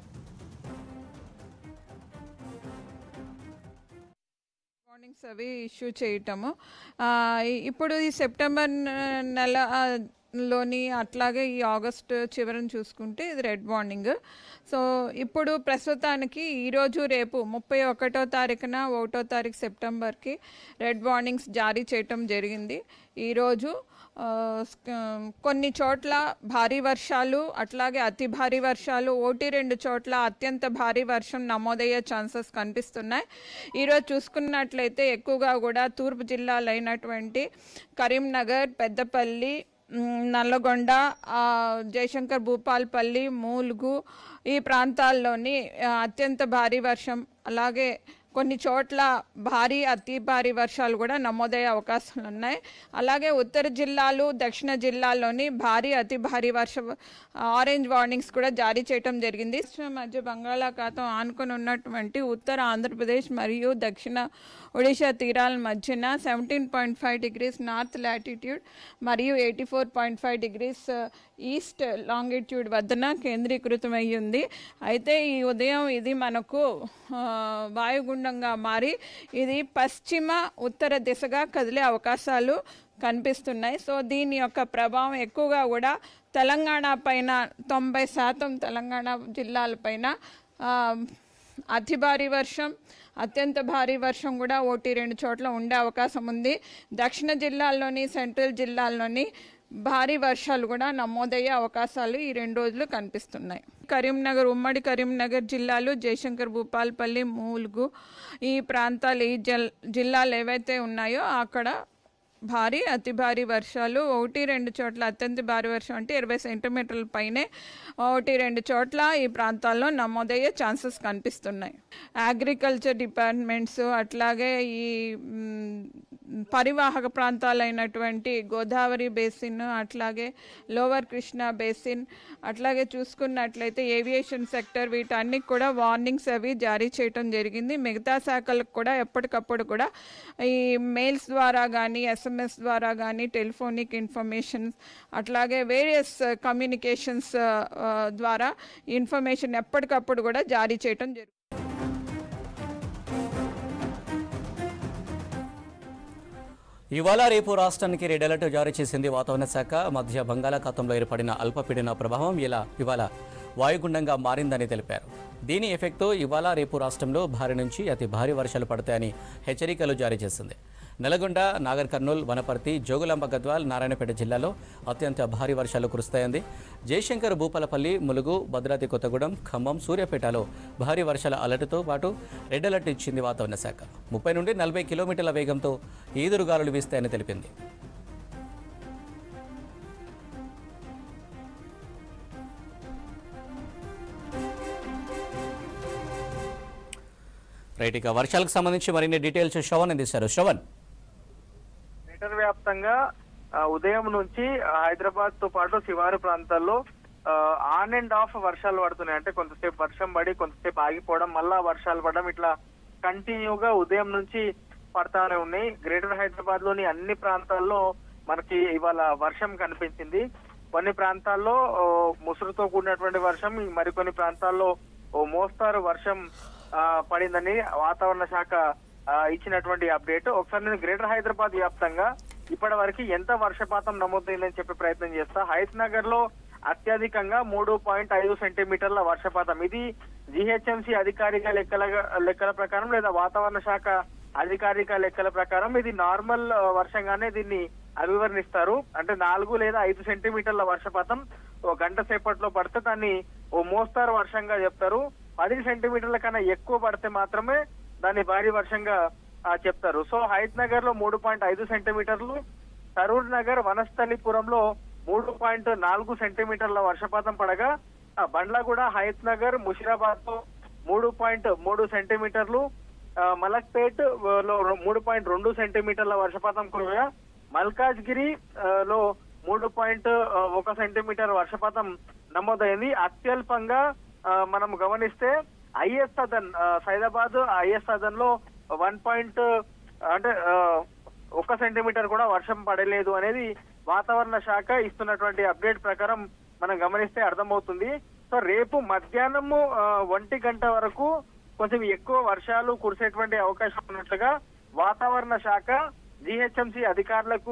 warnings అవి ఇష్యూ చేయటము ఆ, ఇ- ఇప్పుడు ఈ సెప్టెంబర్ న- నెల ఆ, లోని అట్లాగే ఈ ఆగస్ట్ చివరిని చూసుకుంటే ఇది రెడ్ వార్నింగ్ సో ఇప్పుడు ప్రస్తుతానికి ఈరోజు రేపు ముప్పై ఒకటో తారీఖున ఒకటో తారీఖు సెప్టెంబర్కి రెడ్ వార్నింగ్స్ జారీ చేయటం జరిగింది ఈరోజు ఆ, స్క- కొన్ని చోట్ల భారీ వర్షాలు అట్లాగే అతి భారీ వర్షాలు ఒకటి రెండు చోట్ల అత్యంత భారీ వర్షం నమోదయ్యే ఛాన్సెస్ కనిపిస్తున్నాయి ఈరోజు చూసుకున్నట్లయితే ఎక్కువగా కూడా తూర్పు జిల్లాలు అయినటువంటి కరీంనగర్ పెద్దపల్లి మ్, నల్లగొండ ఆ, జయశంకర్ భూపాల్పల్లి మూలుగు ఈ ప్రాంతాల్లోని ఆ, అత్యంత భారీ వర్షం అలాగే కొన్ని చోట్ల భారీ అతి భారీ వర్షాలు కూడా నమోదయ్యే అవకాశాలు ఉన్నాయి అలాగే ఉత్తర జిల్లాలు దక్షిణ జిల్లాల్లోని భారీ అతి భారీ వర్ష ఆరెంజ్ వార్నింగ్స్ కూడా జారీ చేయడం జరిగింది రాష్ట్రం మధ్య బంగాళాఖాతం ఆనుకొని ఉన్నటువంటి ఉత్తర ఆంధ్రప్రదేశ్ మరియు దక్షిణ ఒడిశా తీరాల మధ్యన seventeen point five degrees north latitude మరియు eighty four point five degrees east longitude వద్దన కేంద్రీకృతమై ఉంది అయితే ఈ ఉదయం ఇది మనకు ఆ, వాయుగుండంగా మారి ఇది పశ్చిమ ఉత్తర దిశగా కదిలే అవకాశాలు కనిపిస్తున్నాయి సో దీని యొక్క ప్రభావం ఎక్కువగా కూడా తెలంగాణ పైన తొంభై శాతం తెలంగాణ జిల్లాలపైన ఆ, అతి భారీ వర్షం అత్యంత భారీ వర్షం కూడా ఒకటి రెండు చోట్ల ఉండే అవకాశం ఉంది దక్షిణ జిల్లాల్లోని సెంట్రల్ జిల్లాల్లోని భారీ వర్షాలు కూడా నమోదయ్యే అవకాశాలు ఈ రెండు రోజులు కనిపిస్తున్నాయి కరీంనగర్ ఉమ్మడి కరీంనగర్ జిల్లాలు జయశంకర్ భూపాల్పల్లి మూలుగు ఈ ప్రాంతాలు ఈ జిల్ జిల్లాలు ఏవైతే ఉన్నాయో అక్కడ భారీ అతి భారీ వర్షాలు ఒకటి రెండు చోట్ల అత్యంత భారీ వర్షం అంటే ఇరవై సెంటీమీటర్ల పైనే ఒకటి రెండు చోట్ల ఈ ప్రాంతాల్లో నమోదయ్యే ఛాన్సెస్ కనిపిస్తున్నాయి అగ్రికల్చర్ డిపార్ట్మెంట్స్ అట్లాగే ఈ మ్, పరివాహక ప్రాంతాలైనటువంటి గోదావరి బేసిన్ అట్లాగే లోవర్ కృష్ణా బేసిన్ అట్లాగే చూసుకున్నట్లయితే ఏవియేషన్ సెక్టర్ వీటన్నికి కూడా వార్నింగ్స్ అవి జారీ చేయటం జరిగింది మిగతా శాఖలకు కూడా ఎప్పటికప్పుడు కూడా ఈ మెయిల్స్ ద్వారా కానీ ఎస్ఎంఎస్ ద్వారా కానీ టెలిఫోనిక్ ఇన్ఫర్మేషన్ అట్లాగే వేరియస్ కమ్యూనికేషన్స్ ద్వారా ఇన్ఫర్మేషన్ ఎప్పటికప్పుడు కూడా జారీ చేయటం జరుగుతుంది ఇవాళ రేపు రాష్ట్రానికి రెడ్ అలర్ట్ జారీ చేసింది వాతావరణ శాఖ మధ్య బంగాళాఖాతంలో ఏర్పడిన అల్పపీడన ప్రభావం ఇలా ఇవాళ వాయుగుండంగా మారిందని తెలిపారు దీని ఎఫెక్ట్తో ఇవాళ రేపు రాష్ట్రంలో భారీ నుంచి అతి భారీ వర్షాలు పడతాయని హెచ్చరికలు జారీ చేసింది నల్గొండ నాగర్ కర్నూల్ వనపర్తి జోగులాంబ గద్వాల్ నారాయణపేట జిల్లాలో అత్యంత భారీ వర్షాలు కురుస్తాయంది జయశంకర్ భూపాలపల్లి ములుగు భద్రాద్రి కొత్తగూడెం ఖమ్మం సూర్యాపేటలో భారీ వర్షాల అలర్ట్తో పాటు రెడ్ అలర్ట్ ఇచ్చింది వాతావరణ శాఖ ముప్పై నుండి నలభై కిలోమీటర్ల వేగంతో ఈదురుగాలులు వీస్తాయని తెలిపింది రైట్ ఇక వర్షాలకు సంబంధించి మరిన్ని డీటెయిల్స్ శ్రవణ్ అందిస్తారు శ్రవణ్ మీటర్ వ్యాప్తంగా ఆ, ఉదయం నుంచి ఆ, హైదరాబాద్ తో పాటు శివారు ప్రాంతాల్లో ఆన్ అండ్ ఆఫ్ వర్షాలు పడుతున్నాయి అంటే కొంతసేపు వర్షం పడి కొంతసేపు ఆగిపోవడం మళ్ళా వర్షాలు పడడం ఇట్లా కంటిన్యూగా ఉదయం నుంచి పడతానే ఉన్నాయి గ్రేటర్ హైదరాబాద్ లోని అన్ని ప్రాంతాల్లో మనకి ఇవాళ వర్షం కనిపించింది కొన్ని ప్రాంతాల్లో ఓ, ముసురుతో కూడినటువంటి వర్షం ఈ మరికొన్ని ప్రాంతాల్లో ఓ మోస్తారు వర్షం ఆ, పడిందని వాతావరణ శాఖ ఆ, ఇచ్చినటువంటి అప్డేట్ ఒకసారి నేను గ్రేటర్ హైదరాబాద్ వ్యాప్తంగా ఇప్పటి వరకు ఎంత వర్షపాతం నమోదైందని చెప్పే ప్రయత్నం చేస్తా హైత్ నగర్ లో అత్యధికంగా మూడు పాయింట్ ఐదు సెంటీమీటర్ల వర్షపాతం ఇది జిహెచ్ఎంసి అధికారిక లెక్కల లెక్కల ప్రకారం లేదా వాతావరణ శాఖ అధికారిక లెక్కల ప్రకారం ఇది నార్మల్ ఆ, వర్షంగానే దీన్ని అభివర్ణిస్తారు అంటే నాలుగు లేదా ఐదు సెంటీమీటర్ల వర్షపాతం ఓ గంట సేపట్లో పడితే దాన్ని ఓ మోస్తారు వర్షంగా చెప్తారు పది సెంటీమీటర్ల కన్నా ఎక్కువ పడితే మాత్రమే దాన్ని భారీ వర్షంగా ఆ, చెప్తారు సో హైత్ నగర్ లో మూడు పాయింట్ ఐదు సెంటీమీటర్లు తరూర్ నగర్ వనస్థలిపురంలో మూడు పాయింట్ నాలుగు సెంటీమీటర్ల వర్షపాతం పడగా ఆ, బండ్లగూడ హైత్ నగర్ ముషిరాబాద్ లో మూడు పాయింట్ మూడు సెంటీమీటర్లు ఆ, మలక్పేట్ ఆ, లో మూడు పాయింట్ రెండు సెంటీమీటర్ల వర్షపాతం కురవగా మల్కాజ్గిరి ఆ, లో మూడు పాయింట్ ఆ, ఒక సెంటీమీటర్ వర్షపాతం నమోదైంది అత్యల్పంగా ఆ, మనం గమనిస్తే ఐఎస్ సదన్ ఆ, సైదాబాద్ ఐఎస్ సదన్ లో వన్ పాయింట్ అంటే ఆ, ఒక సెంటీమీటర్ కూడా వర్షం పడలేదు అనేది వాతావరణ శాఖ ఇస్తున్నటువంటి అప్డేట్ ప్రకారం మనం గమనిస్తే అర్థమవుతుంది సో రేపు మధ్యాహ్నము ఆ, ఒంటి గంట వరకు కొంచెం ఎక్కువ వర్షాలు కురిసేటువంటి అవకాశం ఉన్నట్లుగా వాతావరణ శాఖ జిహెచ్ఎంసి అధికారులకు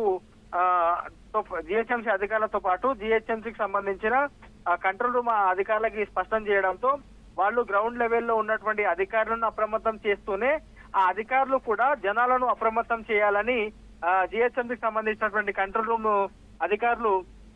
జిహెచ్ఎంసి అధికారులతో పాటు జిహెచ్ఎంసికి సంబంధించిన ఆ, కంట్రోల్ రూమ్ ఆ అధికారులకి స్పష్టం చేయడంతో వాళ్ళు గ్రౌండ్ లెవెల్లో ఉన్నటువంటి అధికారులను అప్రమత్తం చేస్తూనే ఆ అధికారులు కూడా జనాలను అప్రమత్తం చేయాలని జిహెచ్ఎంసికి సంబంధించినటువంటి కంట్రోల్ రూమ్ అధికారులు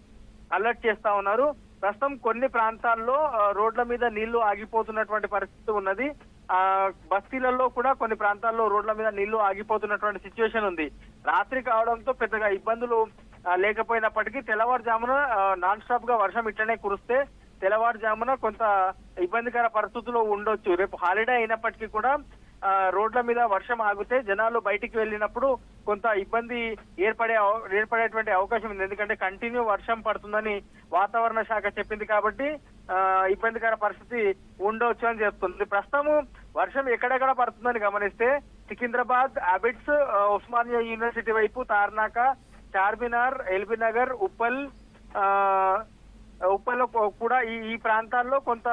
అలర్ట్ చేస్తా ఉన్నారు ప్రస్తుతం కొన్ని ప్రాంతాల్లో ఆ, రోడ్ల మీద నీళ్లు ఆగిపోతున్నటువంటి పరిస్థితి ఉన్నది ఆ బస్తీలలో కూడా కొన్ని ప్రాంతాల్లో రోడ్ల మీద నీళ్లు ఆగిపోతున్నటువంటి సిచ్యువేషన్ ఉంది రాత్రి కావడంతో పెద్దగా ఇబ్బందులు ఆ, లేకపోయినప్పటికీ తెల్లవారుజామున నాన్ స్టాప్ గా వర్షం ఇట్లనే కురిస్తే తెల్లవారుజామున కొంత ఇబ్బందికర పరిస్థితులు ఉండొచ్చు రేపు హాలిడే అయినప్పటికీ కూడా ఆ, రోడ్ల మీద వర్షం ఆగితే జనాలు బయటికి వెళ్ళినప్పుడు కొంత ఇబ్బంది ఏర్పడే అవ- ఏర్పడేటువంటి అవకాశం ఉంది ఎందుకంటే కంటిన్యూ వర్షం పడుతుందని వాతావరణ శాఖ చెప్పింది కాబట్టి ఆ, ఇబ్బందికర పరిస్థితి ఉండొచ్చు అని చెప్తుంది ప్రస్తుతము వర్షం ఎక్కడెక్కడ పడుతుందని గమనిస్తే సికింద్రాబాద్ అబిడ్స్ ఆ, ఉస్మానియా యూనివర్సిటీ వైపు తార్నాక చార్మినార్ ఎల్బీ నగర్ ఉప్పల్ ఆ, ఉప్పల్లో కూ- కూడా ఈ ఈ ప్రాంతాల్లో కొంత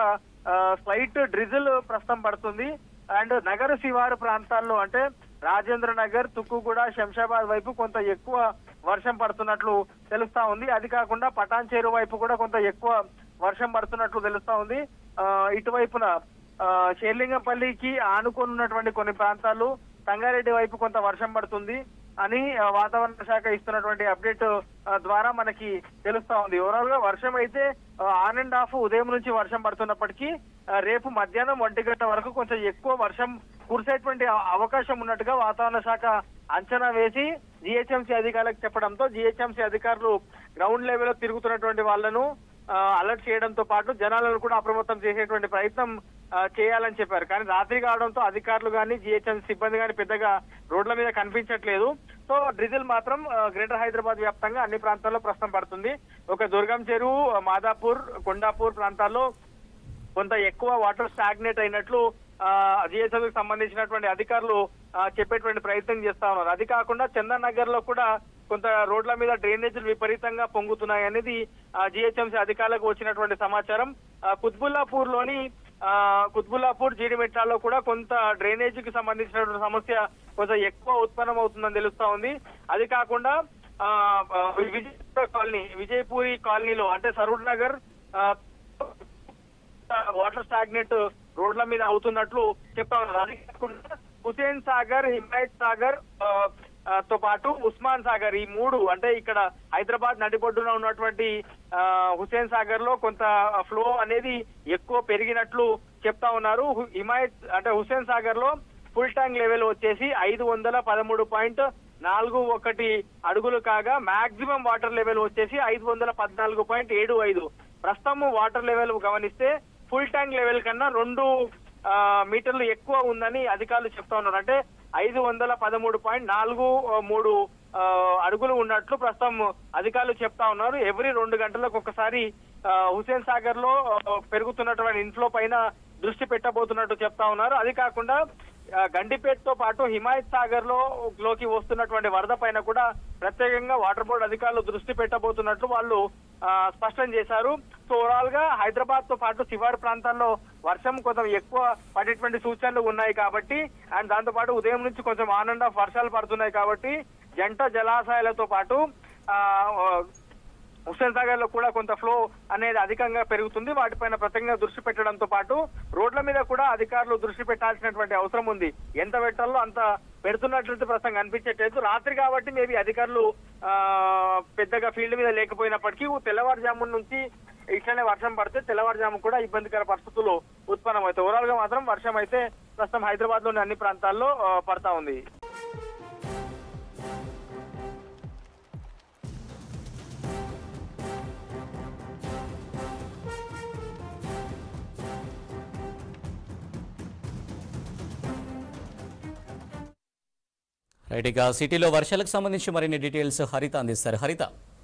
స్లైట్ డ్రిజిల్ ప్రస్తుతం పడుతుంది అండ్ నగర శివారు ప్రాంతాల్లో అంటే రాజేంద్ర నగర్ తుక్కుగూడ శంషాబాద్ వైపు కొంత ఎక్కువ వర్షం పడుతున్నట్లు తెలుస్తా ఉంది అది కాకుండా పటాన్ చెరువు వైపు కూడా కొంత ఎక్కువ వర్షం పడుతున్నట్లు తెలుస్తా ఉంది ఆ, ఇటువైపున ఆ, షేర్లింగంపల్లికి ఆనుకొని ఉన్నటువంటి కొన్ని ప్రాంతాలు సంగారెడ్డి వైపు కొంత వర్షం పడుతుంది అని ఆ, వాతావరణ శాఖ ఇస్తున్నటువంటి అప్డేట్ ఆ, ద్వారా మనకి తెలుస్తా ఉంది ఓవరాల్ గా వర్షం అయితే ఆన్ అండ్ ఆఫ్ ఉదయం నుంచి వర్షం పడుతున్నప్పటికీ ఆ, రేపు మధ్యాహ్నం ఒంటి గంట వరకు కొంచెం ఎక్కువ వర్షం కురిసేటువంటి అవ- అవకాశం ఉన్నట్టుగా వాతావరణ శాఖ అంచనా వేసి జిహెచ్ఎంసీ అధికారులకు చెప్పడంతో జిహెచ్ఎంసీ అధికారులు గ్రౌండ్ లెవెల్ లో తిరుగుతున్నటువంటి వాళ్ళను ఆ, అలర్ట్ చేయడంతో పాటు జనాలను కూడా అప్రమత్తం చేసేటువంటి ప్రయత్నం ఆ, చేయాలని చెప్పారు కానీ రాత్రి కావడంతో అధికారులు కానీ జిహెచ్ఎం సిబ్బంది కానీ పెద్దగా రోడ్ల మీద కనిపించట్లేదు సో డ్రిజిల్ మాత్రం ఆ, గ్రేటర్ హైదరాబాద్ వ్యాప్తంగా అన్ని ప్రాంతాల్లో ప్రస్తుతం పడుతుంది ఒక దుర్గం చెరువు మాదాపూర్ కొండాపూర్ ప్రాంతాల్లో కొంత ఎక్కువ వాటర్ స్టాగ్నేట్ అయినట్లు జిహెచ్ఎంకి సంబంధించినటువంటి అధికారులు ఆ, చెప్పేటువంటి ప్రయత్నం చేస్తా ఉన్నారు అది కాకుండా చందన్ నగర్ లో కూడా కొంత రోడ్ల మీద డ్రైనేజీలు విపరీతంగా పొంగుతున్నాయి అనేది జిహెచ్ఎంసీ అధికారులకు వచ్చినటువంటి సమాచారం ఆ, కుత్బుల్లాపూర్ లోని ఆ, కుత్బుల్లాపూర్ జీడిమెట్లలో కూడా కొంత డ్రైనేజీకి సంబంధించినటువంటి సమస్య కొంచెం ఎక్కువ ఉత్పన్నం అవుతుందని తెలుస్తా ఉంది అది కాకుండా ఆ, ఆ, విజయపూర్ కాలనీ విజయపూరి కాలనీలో అంటే సరూర్ నగర్ ఆ, వాటర్ స్టాగ్నెట్ రోడ్ల మీద అవుతున్నట్లు చెప్తా ఉన్నారు అది కాకుండా హుసేన్ సాగర్ హిమాయత్ సాగర్ ఆ, ఆ, తో పాటు ఉస్మాన్ సాగర్ ఈ మూడు అంటే ఇక్కడ హైదరాబాద్ నడిబొడ్డున ఉన్నటువంటి ఆ, హుసేన్ సాగర్ లో కొంత ఫ్లో అనేది ఎక్కువ పెరిగినట్లు చెప్తా ఉన్నారు హు- హిమాయత్ అంటే హుసేన్ సాగర్ లో ఫుల్ ట్యాంక్ లెవెల్ వచ్చేసి ఐదు వందల పదమూడు పాయింట్ నాలుగు ఒకటి అడుగులు కాగా మాక్సిమం వాటర్ లెవెల్ వచ్చేసి ఐదు వందల పద్నాలుగు పాయింట్ ఏడు ఐదు ప్రస్తుతం వాటర్ లెవెల్ గమనిస్తే ఫుల్ ట్యాంక్ లెవెల్ కన్నా రెండు ఆ, మీటర్లు ఎక్కువ ఉందని అధికారులు చెప్తా ఉన్నారు అంటే ఐదు వందల పదమూడు పాయింట్ నాలుగు ఆ, మూడు ఆ, అడుగులు ఉన్నట్లు ప్రస్తుతం అధికారులు చెప్తా ఉన్నారు ఎవ్రీ రెండు గంటలకు ఒకసారి ఆ, హుసేన్ సాగర్ లో ఆ, పెరుగుతున్నటువంటి ఇన్ఫ్లో పైన దృష్టి పెట్టబోతున్నట్టు చెప్తా ఉన్నారు అది కాకుండా ఆ, గండిపేట్ తో పాటు హిమాయత్ సాగర్ లో లోకి వస్తున్నటువంటి వరద పైన కూడా ప్రత్యేకంగా వాటర్ బోర్డు అధికారులు దృష్టి పెట్టబోతున్నట్లు వాళ్ళు ఆ, స్పష్టం చేశారు సో ఓవరాల్ గా హైదరాబాద్ తో పాటు శివారు ప్రాంతాల్లో వర్షం కొంచెం ఎక్కువ పడేటువంటి సూచనలు ఉన్నాయి కాబట్టి అండ్ దాంతో పాటు ఉదయం నుంచి కొంచెం ఆన్ అండ్ ఆఫ్ వర్షాలు పడుతున్నాయి కాబట్టి జంట జలాశయాలతో పాటు ఆ, హుస్సేన్ సాగర్ లో కూడా కొంత ఫ్లో అనేది అధికంగా పెరుగుతుంది వాటిపైన ప్రత్యేకంగా దృష్టి పెట్టడంతో పాటు రోడ్ల మీద కూడా అధికారులు దృష్టి పెట్టాల్సినటువంటి అవసరం ఉంది ఎంత పెట్టాలో అంత పెడుతున్నట్లయితే ప్రస్తుతం కనిపించట్లేదు రాత్రి కాబట్టి మేబీ అధికారులు ఆ, పెద్దగా ఫీల్డ్ మీద లేకపోయినప్పటికీ తెల్లవారుజాము నుంచి ఇట్లనే వర్షం పడితే తెల్లవారుజాము కూడా ఇబ్బందికర పరిస్థితులు ఉత్పన్నమవుతాయి ఓవరాల్ గా మాత్రం వర్షం అయితే ప్రస్తుతం హైదరాబాద్ లోని అన్ని ప్రాంతాల్లో ఆ, పడతా ఉంది రైట్ ఇక సిటీలో వర్షాలకు సంబంధించి మరిన్ని డీటెయిల్స్ హరిత అందిస్తారు హరిత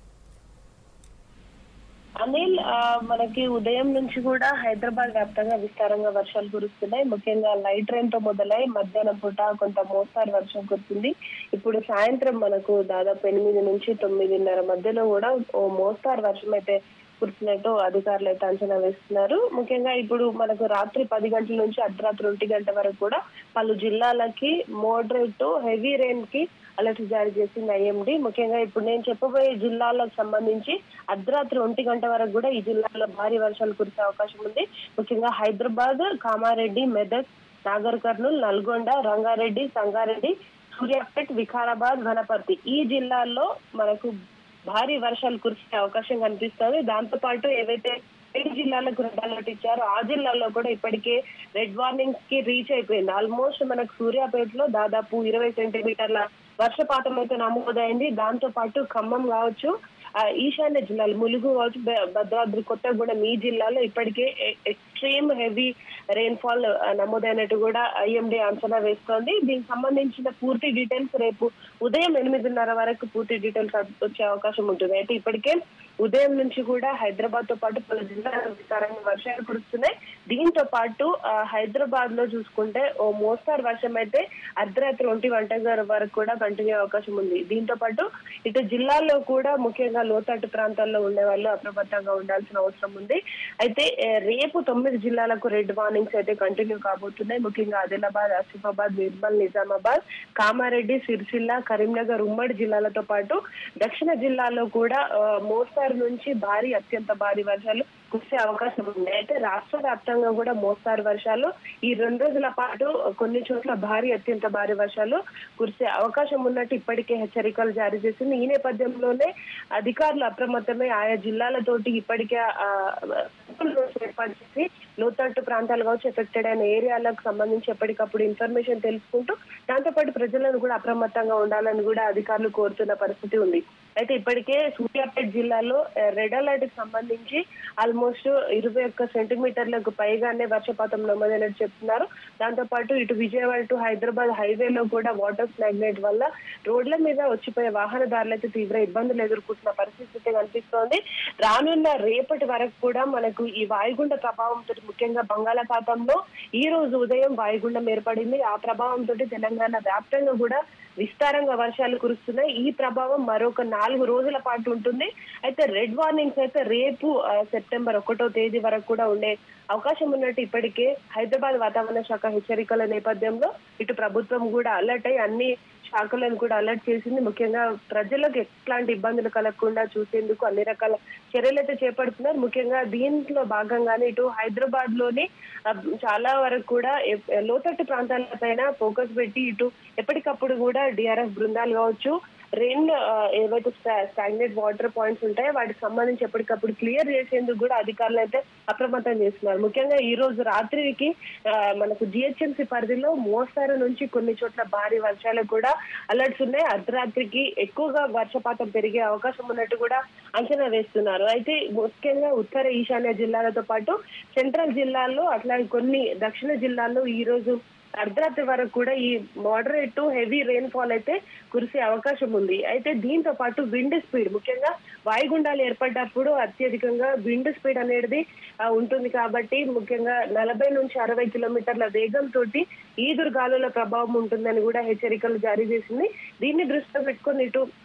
అనిల్ ఆ, మనకి ఉదయం నుంచి కూడా హైదరాబాద్ వ్యాప్తంగా విస్తారంగా వర్షాలు కురుస్తున్నాయి ముఖ్యంగా లైట్ రైన్ తో మొదలై మధ్యాహ్నం పూట కొంత మోస్తారు వర్షం కురుతుంది ఇప్పుడు సాయంత్రం మనకు దాదాపు ఎనిమిది నుంచి తొమ్మిదిన్నర మధ్యలో కూడా ఓ మోస్తారు వర్షం అయితే కురుస్తున్నట్టు అధికారులు అయితే అంచనా వేస్తున్నారు ముఖ్యంగా ఇప్పుడు మనకు రాత్రి పది గంటల నుంచి అర్ధరాత్రి ఒంటి గంట వరకు కూడా పలు జిల్లాలకి మోడరేట్ టు హెవీ రెయిన్ కి అలర్ట్ జారీ చేసింది ఐఎండి ముఖ్యంగా ఇప్పుడు నేను చెప్పబోయే జిల్లాలకు సంబంధించి అర్ధరాత్రి ఒంటి గంట వరకు కూడా ఈ జిల్లాలో భారీ వర్షాలు కురిసే అవకాశం ఉంది ముఖ్యంగా హైదరాబాద్ కామారెడ్డి మెదక్ నాగర్ కర్నూలు నల్గొండ రంగారెడ్డి సంగారెడ్డి సూర్యాపేట్ వికారాబాద్ వనపర్తి ఈ జిల్లాల్లో మనకు భారీ వర్షాలు కురిసే అవకాశం కనిపిస్తుంది దాంతో పాటు ఏవైతే ఏడు జిల్లాలకు రెడ్ అలర్ట్ ఇచ్చారో ఆ జిల్లాల్లో కూడా ఇప్పటికే రెడ్ వార్నింగ్స్ కి రీచ్ అయిపోయింది ఆల్మోస్ట్ మనకు సూర్యాపేటలో దాదాపు ఇరవై సెంటీమీటర్ల వర్షపాతం అయితే నమోదైంది దాంతో పాటు ఖమ్మం కావచ్చు ఆ, ఈశాన్య జిల్లాలు ములుగు కావచ్చు బ- భద్రాద్రి కొత్తగూడెం ఈ జిల్లాలో ఇప్పటికే ఎక్స్ట్రీమ్ హెవీ రెయిన్ ఫాల్ నమోదైనట్టు కూడా ఐఎండీ అంచనా వేస్తోంది దీనికి సంబంధించిన పూర్తి డీటెయిల్స్ రేపు ఉదయం ఎనిమిదిన్నర వరకు పూర్తి డీటెయిల్స్ వచ్చే అవకాశం ఉంటుంది అయితే ఇప్పటికే ఉదయం నుంచి కూడా హైదరాబాద్ తో పాటు పలు జిల్లాల విస్తారంగా వర్షాలు కురుస్తున్నాయి దీంతో పాటు ఆ, హైదరాబాద్ లో చూసుకుంటే ఓ మోస్తారు వర్షం అయితే అర్ధరాత్రి ఒంటి గంట వరకు కూడా కంటిన్యూ అవకాశం ఉంది దీంతో పాటు ఇటు జిల్లాల్లో కూడా ముఖ్యంగా లోతట్టు ప్రాంతాల్లో ఉండే వాళ్ళు అప్రమత్తంగా ఉండాల్సిన అవసరం ఉంది అయితే ఏ, రేపు తొమ్మిది జిల్లాలకు రెడ్ వార్నింగ్స్ అయితే కంటిన్యూ కాబోతున్నాయి ముఖ్యంగా ఆదిలాబాద్ ఆసిఫాబాద్ నిర్మల్ నిజామాబాద్ కామారెడ్డి సిరిసిల్ల కరీంనగర్ ఉమ్మడి జిల్లాలతో పాటు దక్షిణ జిల్లాలో కూడా ఆ, మోస్తారు నుంచి భారీ అత్యంత భారీ వర్షాలు కురిసే అవకాశం ఉంది అయితే రాష్ట్ర వ్యాప్తంగా కూడా మోస్తారు వర్షాలు ఈ రెండు రోజుల పాటు కొన్ని చోట్ల భారీ అత్యంత భారీ వర్షాలు కురిసే అవకాశం ఉన్నట్టు ఇప్పటికే హెచ్చరికలు జారీ చేసింది ఈ నేపథ్యంలోనే అధికారులు అప్రమత్తమై ఆయా జిల్లాలతోటి ఇప్పటికే ఆ, కంట్రోల్ రూమ్స్ ఏర్పాటు చేసి లోతట్టు ప్రాంతాలు కావచ్చు ఎఫెక్టెడ్ అయిన ఏరియాలకు సంబంధించి ఎప్పటికప్పుడు ఇన్ఫర్మేషన్ తెలుసుకుంటూ దాంతోపాటు ప్రజలను కూడా అప్రమత్తంగా ఉండాలని కూడా అధికారులు కోరుతున్న పరిస్థితి ఉంది అయితే ఇప్పటికే సూర్యాపేట జిల్లాలో ఆ, రెడ్ అలర్ట్ కి సంబంధించి ఆల్మోస్ట్ ఇరవై ఒక్క సెంటీమీటర్లకు పైగానే వర్షపాతం నమోదైనట్టు చెప్తున్నారు దాంతో పాటు ఇటు విజయవాడ టు హైదరాబాద్ హైవేలో కూడా వాటర్ స్నాగ్నెట్ వల్ల రోడ్ల మీద వచ్చిపోయే వాహనదారులు అయితే తీవ్ర ఇబ్బందులు ఎదుర్కొంటున్న పరిస్థితి అయితే కనిపిస్తోంది రానున్న రేపటి వరకు కూడా మనకు ఈ వాయుగుండ ప్రభావంతో ముఖ్యంగా బంగాళాఖాతంలో ఈ రోజు ఉదయం వాయుగుండం ఏర్పడింది ఆ ప్రభావంతో తెలంగాణ వ్యాప్తంగా కూడా విస్తారంగా వర్షాలు కురుస్తున్నాయి ఈ ప్రభావం మరొక నాలుగు రోజుల పాటు ఉంటుంది అయితే రెడ్ వార్నింగ్స్ అయితే రేపు ఆ, సెప్టెంబర్ ఒకటో తేదీ వరకు కూడా ఉండే అవకాశం ఉన్నట్టు ఇప్పటికే హైదరాబాద్ వాతావరణ శాఖ హెచ్చరికల నేపథ్యంలో ఇటు ప్రభుత్వం కూడా అలర్ట్ అయ్యి అన్ని శాఖలను కూడా అలర్ట్ చేసింది ముఖ్యంగా ప్రజలకు ఎట్లాంటి ఇబ్బందులు కలగకుండా చూసేందుకు అన్ని రకాల చర్యలు అయితే చేపడుతున్నారు ముఖ్యంగా దీంట్లో భాగంగానే ఇటు హైదరాబాద్ లోని ఆ, చాలా వరకు కూడా ఎ- లోతట్టు ప్రాంతాలపైన ఫోకస్ పెట్టి ఇటు ఎప్పటికప్పుడు కూడా డిఆర్ఎఫ్ బృందాలు కావచ్చు రెయిన్ ఏవైతే స్టాగ్నెట్ వాటర్ పాయింట్స్ ఉంటాయో వాటికి సంబంధించి ఎప్పటికప్పుడు క్లియర్ చేసేందుకు కూడా అధికారులు అయితే అప్రమత్తం చేస్తున్నారు ముఖ్యంగా ఈ రోజు రాత్రికి ఆ, మనకు జిహెచ్ఎంసీ పరిధిలో మోస్తారు నుంచి కొన్ని చోట్ల భారీ వర్షాలు కూడా అలర్ట్స్ ఉన్నాయి అర్ధరాత్రికి ఎక్కువగా వర్షపాతం పెరిగే అవకాశం ఉన్నట్టు కూడా అంచనా వేస్తున్నారు అయితే ముఖ్యంగా ఉత్తర ఈశాన్య జిల్లాలతో పాటు సెంట్రల్ జిల్లాల్లో అట్లాగే కొన్ని దక్షిణ జిల్లాల్లో ఈ రోజు అర్ధరాత్రి వరకు కూడా ఈ moderate to heavy rainfall అయితే కురిసే అవకాశం ఉంది అయితే దీంతో పాటు విండ్ స్పీడ్ ముఖ్యంగా వాయుగుండాలు ఏర్పడ్డప్పుడు అత్యధికంగా విండ్ స్పీడ్ అనేది ఆ, ఉంటుంది కాబట్టి ముఖ్యంగా నలభై నుంచి అరవై కిలోమీటర్ల వేగంతో ఈదురు గాలుల ప్రభావం ఉంటుందని కూడా హెచ్చరికలు జారీ చేసింది దీన్ని దృష్టిలో పెట్టుకొని ఇటు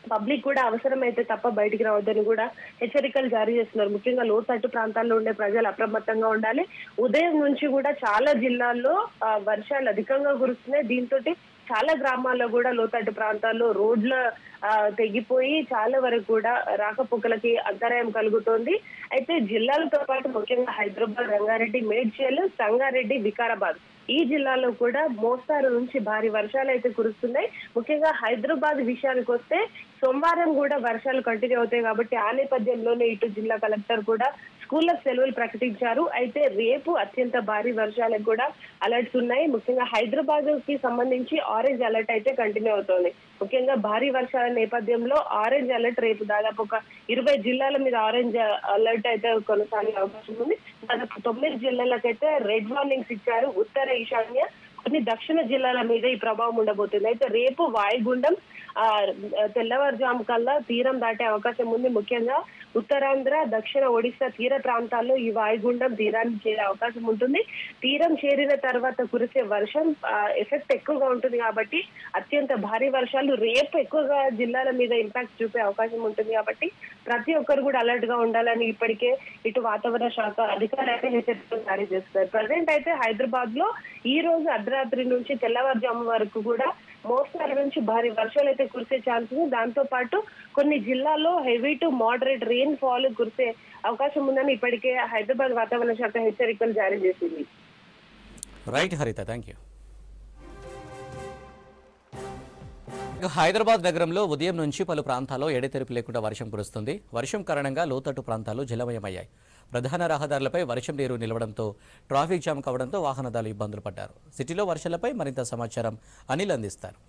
పబ్లిక్ కూడా అవసరమైతే తప్ప బయటికి రావద్దని కూడా హెచ్చరికలు జారీ చేస్తున్నారు ముఖ్యంగా లోతట్టు ప్రాంతాల్లో ఉండే ప్రజలు అప్రమత్తంగా ఉండాలి ఉదయం నుంచి కూడా చాలా జిల్లాల్లో ఆ, వర్షాలు అధికంగా కురుస్తున్నాయి దీంతో చాలా గ్రామాల్లో కూడా లోతట్టు ప్రాంతాల్లో రోడ్ల ఆ, తెగిపోయి చాలా వరకు కూడా రాకపోకలకి అంతరాయం కలుగుతోంది అయితే జిల్లాలతో పాటు ముఖ్యంగా హైదరాబాద్ రంగారెడ్డి మేడ్చల్ సంగారెడ్డి వికారాబాద్ ఈ జిల్లాలో కూడా మోస్తారు నుంచి భారీ వర్షాలు అయితే కురుస్తున్నాయి ముఖ్యంగా హైదరాబాద్ విషయానికి వస్తే సోమవారం కూడా వర్షాలు కంటిన్యూ అవుతాయి కాబట్టి ఆ నేపథ్యంలోనే ఇటు జిల్లా కలెక్టర్ కూడా స్కూళ్ళకు సెలవులు ప్రకటించారు అయితే రేపు అత్యంత భారీ వర్షాలకు కూడా అలర్ట్స్ ఉన్నాయి ముఖ్యంగా హైదరాబాద్ కి సంబంధించి ఆరెంజ్ అలర్ట్ అయితే కంటిన్యూ అవుతోంది ముఖ్యంగా భారీ వర్షాల నేపథ్యంలో ఆరెంజ్ అలర్ట్ రేపు దాదాపు ఒక ఇరవై జిల్లాల మీద ఆరెంజ్ అలర్ట్ అయితే కొనసాగే అవకాశం ఉంది దాదాపు తొమ్మిది జిల్లాలకైతే రెడ్ వార్నింగ్స్ ఇచ్చారు ఉత్తర ఈశాన్య కొన్ని దక్షిణ జిల్లాల మీద ఈ ప్రభావం ఉండబోతుంది అయితే రేపు వాయుగుండం ఆ తెల్లవారుజాము కల్లా తీరం దాటే అవకాశం ఉంది ముఖ్యంగా ఉత్తరాంధ్ర దక్షిణ ఒడిశా తీర ప్రాంతాల్లో ఈ వాయుగుండం తీరానికి చేరే అవకాశం ఉంటుంది తీరం చేరిన తర్వాత కురిసే వర్షం ఎఫెక్ట్ ఎక్కువగా ఉంటుంది కాబట్టి అత్యంత భారీ వర్షాలు రేపు ఎక్కువగా జిల్లాల మీద ఇంపాక్ట్ చూపే అవకాశం ఉంటుంది కాబట్టి ప్రతి ఒక్కరు కూడా అలర్ట్ గా ఉండాలని ఇప్పటికే ఇటు వాతావరణ శాఖ అధికారులు అయితే హెచ్చరికలు జారీ చేస్తారు ప్రజెంట్ అయితే హైదరాబాద్ లో ఈ రోజు అర్ధరాత్రి నుంచి తెల్లవారుజాము వరకు కూడా మోస్తారు నుంచి భారీ వర్షాలు అయితే కురిసే ఛాన్స్ ఉంది దాంతో పాటు కొన్ని జిల్లాల్లో heavy to moderate rainfall కురిసే అవకాశం ఉందని ఇప్పటికే హైదరాబాద్ వాతావరణ శాఖ హెచ్చరికలు జారీ చేసింది రైట్ హరిత థ్యాంక్ యూ ఇక హైదరాబాద్ నగరంలో ఉదయం నుంచి పలు ప్రాంతాల్లో ఎడతెరిపి లేకుండా వర్షం కురుస్తుంది వర్షం కారణంగా లోతట్టు ప్రాంతాలు జలమయమయ్యాయి ప్రధాన రహదారులపై వర్షం నీరు నిలవడంతో ట్రాఫిక్ జామ్ కావడంతో వాహనదారులు ఇబ్బందులు పడ్డారు సిటీలో వర్షాలపై మరింత సమాచారం అనిల్ అందిస్తారు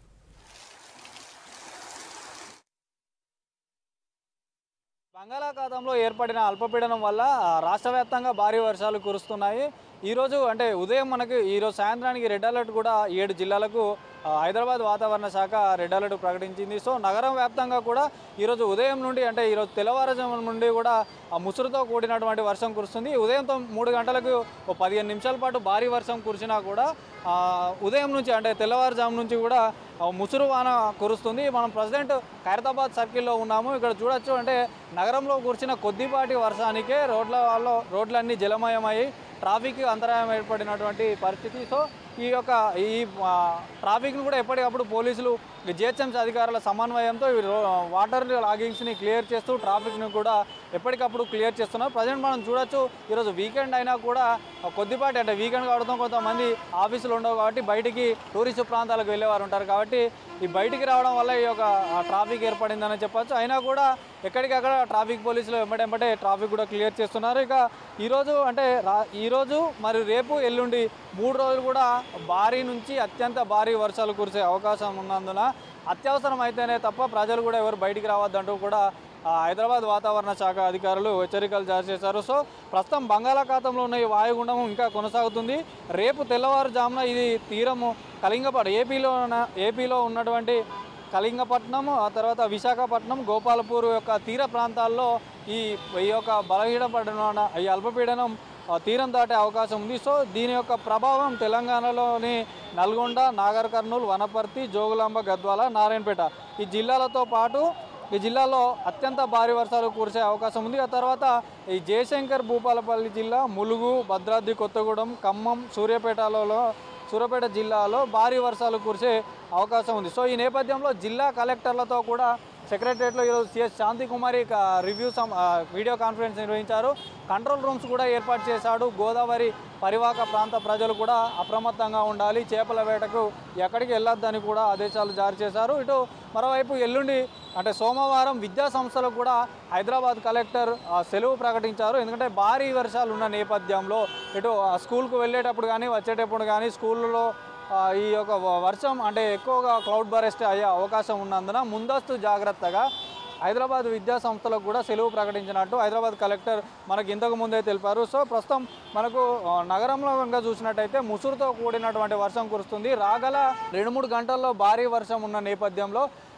బంగాళాఖాతంలో ఏర్పడిన అల్పపీడనం వల్ల ఆ, రాష్ట్ర వ్యాప్తంగా భారీ వర్షాలు కురుస్తున్నాయి ఈరోజు అంటే ఉదయం మనకు ఈరోజు సాయంత్రానికి రెడ్ అలర్ట్ కూడా ఏడు జిల్లాలకు ఆ, హైదరాబాద్ వాతావరణ శాఖ రెడ్ అలర్ట్ ప్రకటించింది సో నగరం వ్యాప్తంగా కూడా ఈరోజు ఉదయం నుండి అంటే ఈరోజు తెల్లవారుజాము నుండి కూడా ఆ ముసురుతో కూడినటువంటి వర్షం కురుస్తుంది ఉదయం తొమ్- మూడు గంటలకు ఓ పదిహేను నిమిషాల పాటు భారీ వర్షం కురిసినా కూడా ఆ, ఉదయం నుంచి అంటే తెల్లవారుజాము నుంచి కూడా ఆ, ముసురు వాన కురుస్తుంది మనం ప్రజెంట్ ఖైరతాబాద్ సర్కిల్లో ఉన్నాము ఇక్కడ చూడొచ్చు అంటే నగరంలో కురిసిన కొద్దిపాటి వర్షానికే రోడ్ల వల్ల రోడ్లన్నీ జలమయమయ్యి ట్రాఫిక్ అంతరాయం ఏర్పడినటువంటి పరిస్థితి సో ఈ యొక్క ఈ ఆ, ట్రాఫిక్ను కూడా ఎప్పటికప్పుడు పోలీసులు జిహెచ్ఎంసీ అధికారుల సమన్వయంతో ఈ రో- వాటర్ లాగింగ్స్ని క్లియర్ చేస్తూ ట్రాఫిక్ను కూడా ఎప్పటికప్పుడు క్లియర్ చేస్తున్నారు ప్రజెంట్ మనం చూడొచ్చు ఈరోజు వీకెండ్ అయినా కూడా కొద్దిపాటి అంటే వీకెండ్ కావడంతో కొంతమంది ఆఫీసులు ఉండవు కాబట్టి బయటికి టూరిస్ట్ ప్రాంతాలకు వెళ్ళేవారు ఉంటారు కాబట్టి ఈ బయటికి రావడం వల్ల ఈ యొక్క ఆ, ట్రాఫిక్ ఏర్పడిందని చెప్పొచ్చు అయినా కూడా ఎక్కడికక్కడ ట్రాఫిక్ పోలీసులు వెంబడెంబటే ట్రాఫిక్ కూడా క్లియర్ చేస్తున్నారు ఇక ఈరోజు అంటే రా ఈరోజు మరి రేపు ఎల్లుండి మూడు రోజులు కూడా భారీ నుంచి అత్యంత భారీ వర్షాలు కురిసే అవకాశం ఉన్నందున అత్యవసరం అయితేనే తప్ప ప్రజలు కూడా ఎవరు బయటికి రావద్దంటూ కూడా ఆ, హైదరాబాద్ వాతావరణ శాఖ అధికారులు హెచ్చరికలు జారీ చేశారు సో ప్రస్తుతం బంగాళాఖాతంలో ఉన్న ఈ వాయుగుండం ఇంకా కొనసాగుతుంది రేపు తెల్లవారుజామున ఇది తీరము కళింగపాడు ఏపీలో ఉన్న- ఏపీలో ఉన్నటువంటి కళింగపట్నం ఆ తర్వాత విశాఖపట్నం గోపాలపూర్ యొక్క తీర ప్రాంతాల్లో ఈ ఈ యొక్క బలహీనపడిన ఈ అల్పపీడనం ఆ, తీరం దాటే అవకాశం ఉంది సో దీని యొక్క ప్రభావం తెలంగాణలోని నల్గొండ నాగర్ కర్నూలు వనపర్తి జోగులాంబ గద్వాల నారాయణపేట ఈ జిల్లాలతో పాటు ఈ జిల్లాలో అత్యంత భారీ వర్షాలు కురిసే అవకాశం ఉంది ఆ తర్వాత ఈ జయశంకర్ భూపాలపల్లి జిల్లా ములుగు భద్రాద్రి కొత్తగూడెం ఖమ్మం సూర్యాపేటలలో సూర్యాపేట జిల్లాలో భారీ వర్షాలు కురిసే అవకాశం ఉంది సో ఈ నేపథ్యంలో జిల్లా కలెక్టర్లతో కూడా సెక్రటరియట్లో ఈరోజు సిఎస్ శాంతి కుమారి క- రివ్యూ సం ఆ, వీడియో కాన్ఫరెన్స్ నిర్వహించారు కంట్రోల్ రూమ్స్ కూడా ఏర్పాటు చేశాడు గోదావరి పరివాహక ప్రాంత ప్రజలు కూడా అప్రమత్తంగా ఉండాలి చేపల వేటకు ఎక్కడికి వెళ్ళొద్దని కూడా ఆదేశాలు జారీ చేశారు ఇటు మరోవైపు ఎల్లుండి అంటే సోమవారం విద్యా సంస్థలకు కూడా హైదరాబాద్ కలెక్టర్ ఆ, సెలవు ప్రకటించారు ఎందుకంటే భారీ వర్షాలు ఉన్న నేపథ్యంలో ఇటు ఆ, స్కూల్కు వెళ్ళేటప్పుడు కానీ వచ్చేటప్పుడు కానీ స్కూళ్ళలో ఆ, ఈ యొక్క వ- వర్షం అంటే ఎక్కువగా క్లౌడ్ బరెస్ట్ అయ్యే అవకాశం ఉన్నందున ముందస్తు జాగ్రత్తగా హైదరాబాద్ విద్యా సంస్థలకు కూడా సెలవు ప్రకటించినట్టు హైదరాబాద్ కలెక్టర్ మనకు ఇంతకు ముందే తెలిపారు సో ప్రస్తుతం మనకు ఆ, నగరంలో కనుక చూసినట్టయితే ముసురుతో కూడినటువంటి వర్షం కురుస్తుంది రాగల రెండు మూడు గంటల్లో భారీ వర్షం ఉన్న నేపథ్యంలో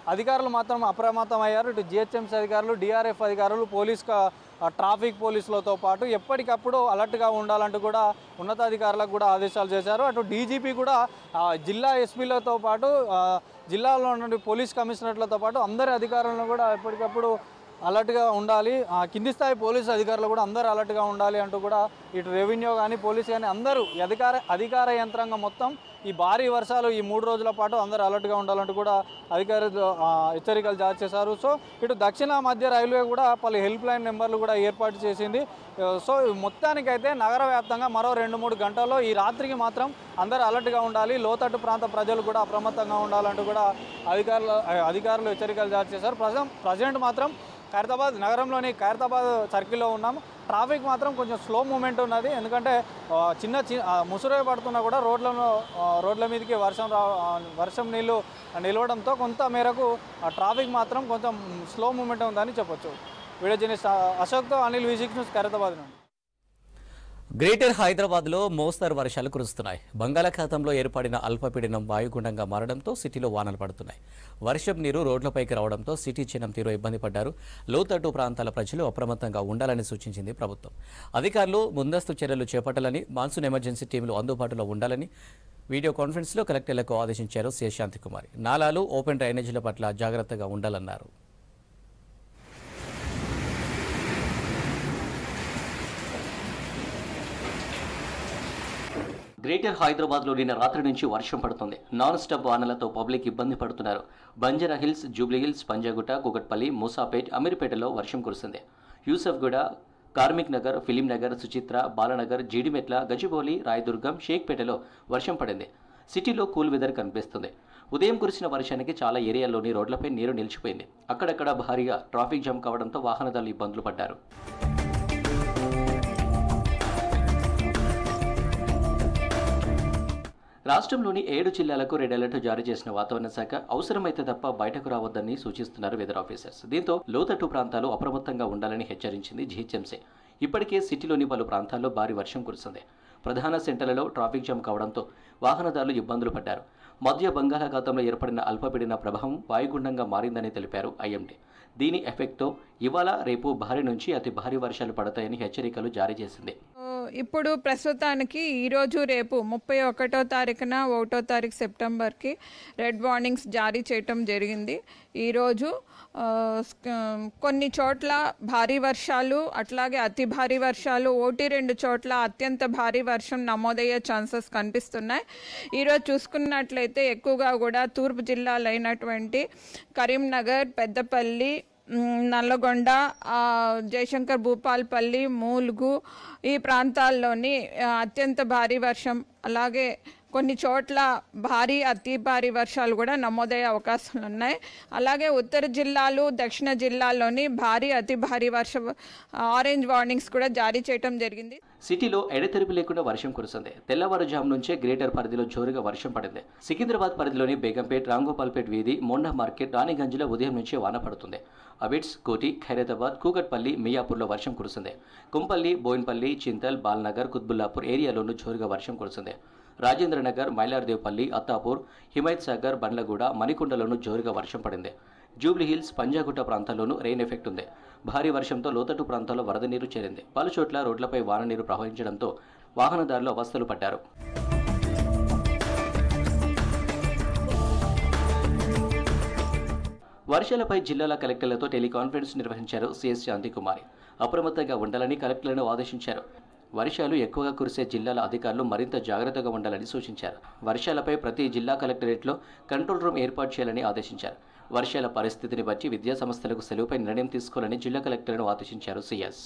అధికారులు మాత్రం అప్రమత్తం అయ్యారు ఇటు జిహెచ్ఎంసీ అధికారులు డిఆర్ఎఫ్ అధికారులు పోలీస్ కా- ఆ, ట్రాఫిక్ పోలీసులతో పాటు ఎప్పటికప్పుడు అలర్ట్గా ఉండాలంటూ కూడా ఉన్నతాధికారులకు కూడా ఆదేశాలు చేశారు అటు డీజీపీ కూడా ఆ, జిల్లా ఎస్పీలతో పాటు ఆ, జిల్లాలో ఉన్న పోలీస్ కమిషనర్లతో పాటు అందరి అధికారులను కూడా ఎప్పటికప్పుడు అలర్ట్గా ఉండాలి ఆ, కింది స్థాయి పోలీసు అధికారులు కూడా అందరూ అలర్ట్గా ఉండాలి అంటూ కూడా ఇటు రెవెన్యూ కానీ పోలీస్ కానీ అందరూ ఈ అధికార అధికార యంత్రాంగం మొత్తం ఈ భారీ వర్షాలు ఈ మూడు రోజుల పాటు అందరూ అలర్ట్గా ఉండాలంటూ కూడా అధికారులు ఆ, హెచ్చరికలు జారీ చేశారు సో ఇటు దక్షిణ మధ్య రైల్వే కూడా పలు హెల్ప్ లైన్ నెంబర్లు కూడా ఏర్పాటు చేసింది ఆ, సో మొత్తానికైతే నగర వ్యాప్తంగా మరో రెండు మూడు గంటల్లో ఈ రాత్రికి మాత్రం అందరూ అలర్ట్గా ఉండాలి లోతట్టు ప్రాంత ప్రజలు కూడా అప్రమత్తంగా ఉండాలంటూ కూడా అధికారులు అధికారులు హెచ్చరికలు జారీ చేశారు ప్రజెంట్ ప్రజెంట్ మాత్రం ఖైరతాబాద్ నగరంలోని ఖైరతాబాద్ సర్కిల్లో ఉన్నాం ట్రాఫిక్ మాత్రం కొంచెం స్లో మూమెంట్ ఉన్నది ఎందుకంటే ఆ, చిన్న చి ఆ, ముసురు పడుతున్నా కూడా రోడ్లలో ఆ, రోడ్ల మీదకి వర్షం రా ఆ, వర్షం నీళ్లు నిలవడంతో కొంత మేరకు ఆ ట్రాఫిక్ మాత్రం కొంచెం స్లో మూమెంట్ ఉందని చెప్పొచ్చు వీడియో జర్నలిస్ట్ అశోక్తో అనిల్ విజిక్ న్యూస్ ఖైరతాబాద్ నుండి గ్రేటర్ హైదరాబాద్లో మోస్తరు వర్షాలు కురుస్తున్నాయి బంగాళాఖాతంలో ఏర్పడిన అల్పపీడనం వాయుగుండంగా మారడంతో సిటీలో వానలు పడుతున్నాయి వర్షం నీరు రోడ్లపైకి రావడంతో సిటీ చిన్నం తీరు ఇబ్బంది పడ్డారు లోతట్టు ప్రాంతాల ప్రజలు అప్రమత్తంగా ఉండాలని సూచించింది ప్రభుత్వం అధికారులు ముందస్తు చర్యలు చేపట్టాలని మాన్సూన్ ఎమర్జెన్సీ టీంలు అందుబాటులో ఉండాలని వీడియో కాన్ఫరెన్స్లో కలెక్టర్లకు ఆదేశించారు సి శాంతికుమారి నాలాలు ఓపెన్ డ్రైనేజీల పట్ల జాగ్రత్తగా ఉండాలన్నారు గ్రేటర్ హైదరాబాద్లో నిన్న రాత్రి నుంచి వర్షం పడుతుంది నాన్ స్టాప్ వానలతో పబ్లిక్ ఇబ్బంది పడుతున్నారు బంజారా హిల్స్ జూబ్లీ హిల్స్ పంజాగుట్ట కుకట్పల్లి మూసాపేట్ అమీర్పేటలో వర్షం కురుస్తుంది యూసఫ్గూడ కార్మిక్ నగర్ ఫిలిం నగర్ సుచిత్ర బాలనగర్ జీడిమెట్ల గజిబౌలి రాయదుర్గం షేక్పేటలో వర్షం పడింది సిటీలో కూల్ వెదర్ కనిపిస్తుంది ఉదయం కురిసిన వర్షానికి చాలా ఏరియాల్లోని రోడ్లపై నీరు నిలిచిపోయింది అక్కడక్కడ భారీగా ట్రాఫిక్ జామ్ కావడంతో వాహనదారులు ఇబ్బందులు పడ్డారు రాష్ట్రంలోని ఏడు జిల్లాలకు రెడ్ అలర్ట్ జారీ చేసిన వాతావరణ శాఖ అవసరమైతే తప్ప బయటకు రావద్దని సూచిస్తున్నారు వెదర్ ఆఫీసర్స్ దీంతో లోతట్టు ప్రాంతాలు అప్రమత్తంగా ఉండాలని హెచ్చరించింది జీహెచ్ఎంసీ ఇప్పటికే సిటీలోని పలు ప్రాంతాల్లో భారీ వర్షం కురిసింది ప్రధాన సెంటర్లలో ట్రాఫిక్ జామ్ కావడంతో వాహనదారులు ఇబ్బందులు పడ్డారు మధ్య బంగాళాఖాతంలో ఏర్పడిన అల్పపీడన ప్రభావం వాయుగుండంగా మారిందని తెలిపారు ఐఎండీ దీని ఎఫెక్ట్తో ఇవాళ రేపు భారీ నుంచి అతి భారీ వర్షాలు పడతాయని హెచ్చరికలు జారీ చేసింది సో ఇప్పుడు ప్రస్తుతానికి ఈరోజు రేపు ముప్పై ఒకటో తారీఖున ఒకటో తారీఖు సెప్టెంబర్కి రెడ్ వార్నింగ్స్ జారీ చేయటం జరిగింది ఈరోజు ఆ, స్క- కొన్ని చోట్ల భారీ వర్షాలు అట్లాగే అతి భారీ వర్షాలు ఒకటి రెండు చోట్ల అత్యంత భారీ వర్షం నమోదయ్యే ఛాన్సెస్ కనిపిస్తున్నాయి ఈరోజు చూసుకున్నట్లయితే ఎక్కువగా కూడా తూర్పు జిల్లాలు అయినటువంటి కరీంనగర్ పెద్దపల్లి మ్, నల్లగొండ ఆ, జయశంకర్ భూపాల్పల్లి మూలుగు ఈ ప్రాంతాల్లోని ఆ, అత్యంత భారీ వర్షం అలాగే కొన్ని చోట్ల భారీ అతి భారీ వర్షాలు కూడా నమోదయ్యే అవకాశాలు ఉన్నాయి అలాగే ఉత్తర జిల్లాలు దక్షిణ జిల్లాల్లోని భారీ అతి భారీ వర్ష ఆరెంజ్ వార్నింగ్స్ కూడా జారీ చేయడం జరిగింది సిటీలో ఎడతెరిపి లేకుండా వర్షం కురిసింది తెల్లవారుజాము నుంచే గ్రేటర్ పరిధిలో జోరుగా వర్షం పడింది సికింద్రాబాద్ పరిధిలోని బేగంపేట్ రాంగోపాల్పేట్ వీధి మోండా మార్కెట్ రాణిగంజ్లో ఉదయం నుంచే వాన పడుతుంది అబిడ్స్ కోటి ఖైరతాబాద్ కూకట్పల్లి మియాపూర్లో వర్షం కురిసింది కుంపల్లి బోయిన్పల్లి చింతల్ బాల్నగర్ కుత్బుల్లాపూర్ ఏరియాలోనూ జోరుగా వర్షం కురిసింది రాజేంద్రనగర్ మైలార్దేవ్పల్లి అత్తాపూర్ హిమాయత్ సాగర్ బండ్లగూడ మణికొండలోనూ జోరుగా వర్షం పడింది జూబ్లీ హిల్స్ పంజాగుట్ట ప్రాంతాల్లోనూ రెయిన్ ఎఫెక్ట్ ఉంది భారీ వర్షంతో లోతట్టు ప్రాంతాల్లో వరద నీరు చేరింది పలు చోట్ల రోడ్లపై వాన నీరు ప్రవహించడంతో వాహనదారులు అవస్థలు పడ్డారు వర్షాలపై జిల్లాల కలెక్టర్లతో టెలికాన్ఫరెన్స్ నిర్వహించారు సిఎస్ శాంతికుమారి అప్రమత్తంగా ఉండాలని కలెక్టర్లను ఆదేశించారు వర్షాలు ఎక్కువగా కురిసే జిల్లాల అధికారులు మరింత జాగ్రత్తగా ఉండాలని సూచించారు వర్షాలపై ప్రతి జిల్లా కలెక్టరేట్లో కంట్రోల్ రూమ్ ఏర్పాటు చేయాలని ఆదేశించారు వర్షాల పరిస్థితిని బట్టి విద్యా సంస్థలకు సెలవుపై నిర్ణయం తీసుకోవాలని జిల్లా కలెక్టర్లను ఆదేశించారు సిఎస్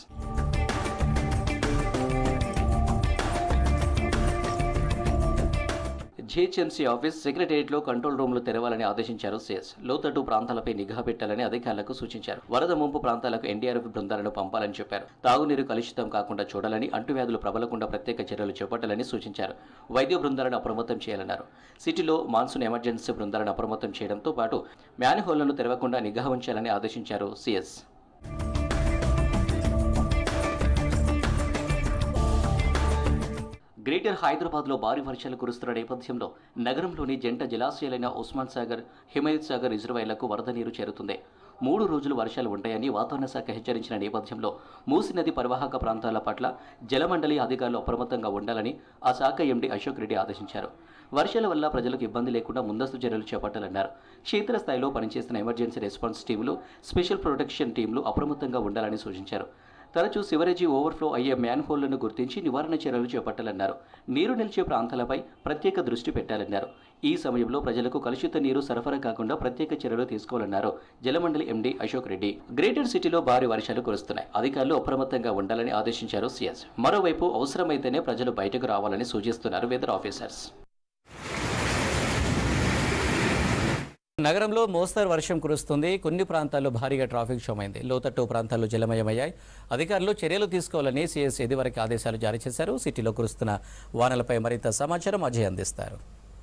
జిహెచ్ఎంసీ ఆఫీస్ సెక్రటేరియట్లో కంట్రోల్ రూమ్లు తెరవాలని ఆదేశించారు సిఎస్ లోతట్టు ప్రాంతాలపై నిఘా పెట్టాలని అధికారులకు సూచించారు వరద ముంపు ప్రాంతాలకు ఎన్డీఆర్ఎఫ్ బృందాలను పంపాలని చెప్పారు తాగునీరు కలుషితం కాకుండా చూడాలని అంటువ్యాధులు ప్రబలకుండా ప్రత్యేక చర్యలు చేపట్టాలని సూచించారు వైద్య బృందాలను అప్రమత్తం చేయాలన్నారు సిటీలో మాన్సూన్ ఎమర్జెన్సీ బృందాలను అప్రమత్తం చేయడంతో పాటు మ్యాన్హోల్లను తెరవకుండా నిఘా ఉంచాలని ఆదేశించారు సిఎస్ గ్రేటర్ హైదరాబాద్లో భారీ వర్షాలు కురుస్తున్న నేపథ్యంలో నగరంలోని జంట జలాశయాలైన ఉస్మాన్ సాగర్ హిమాయత్ సాగర్ రిజర్వాయర్లకు వరద నీరు చేరుతుంది మూడు రోజులు వర్షాలు ఉంటాయని వాతావరణ శాఖ హెచ్చరించిన నేపథ్యంలో మూసి నది పరివాహక ప్రాంతాల పట్ల జలమండలి అధికారులు అప్రమత్తంగా ఉండాలని ఆ శాఖ ఎండీ అశోక్ రెడ్డి ఆదేశించారు వర్షాల వల్ల ప్రజలకు ఇబ్బంది లేకుండా ముందస్తు చర్యలు చేపట్టాలన్నారు క్షేత్రస్థాయిలో పనిచేస్తున్న ఎమర్జెన్సీ రెస్పాన్స్ టీంలు స్పెషల్ ప్రొటెక్షన్ టీంలు అప్రమత్తంగా ఉండాలని సూచించారు తరచూ సివరేజీ ఓవర్ఫ్లో అయ్యే మ్యాన్హోల్లను గుర్తించి నివారణ చర్యలు చేపట్టాలన్నారు నీరు నిలిచే ప్రాంతాలపై ప్రత్యేక దృష్టి పెట్టాలన్నారు ఈ సమయంలో ప్రజలకు కలుషిత నీరు సరఫరా కాకుండా ప్రత్యేక చర్యలు తీసుకోవాలన్నారు జలమండలి ఎండీ అశోక్ రెడ్డి గ్రేటర్ సిటీలో భారీ వర్షాలు కురుస్తున్నాయి అధికారులు అప్రమత్తంగా ఉండాలని ఆదేశించారు సీఎస్ మరోవైపు అవసరమైతేనే ప్రజలు బయటకు రావాలని సూచిస్తున్నారు వెదర్ ఆఫీసర్స్ నగరంలో మోస్తరు వర్షం కురుస్తుంది కొన్ని ప్రాంతాల్లో భారీగా ట్రాఫిక్ జామ్ లోతట్టు ప్రాంతాల్లో జలమయమయ్యాయి అధికారులు చర్యలు తీసుకోవాలని సీఎస్ ఇదివరకు ఆదేశాలు జారీ చేశారు సిటీలో కురుస్తున్న వానలపై మరింత సమాచారం అజయ్ అందిస్తారు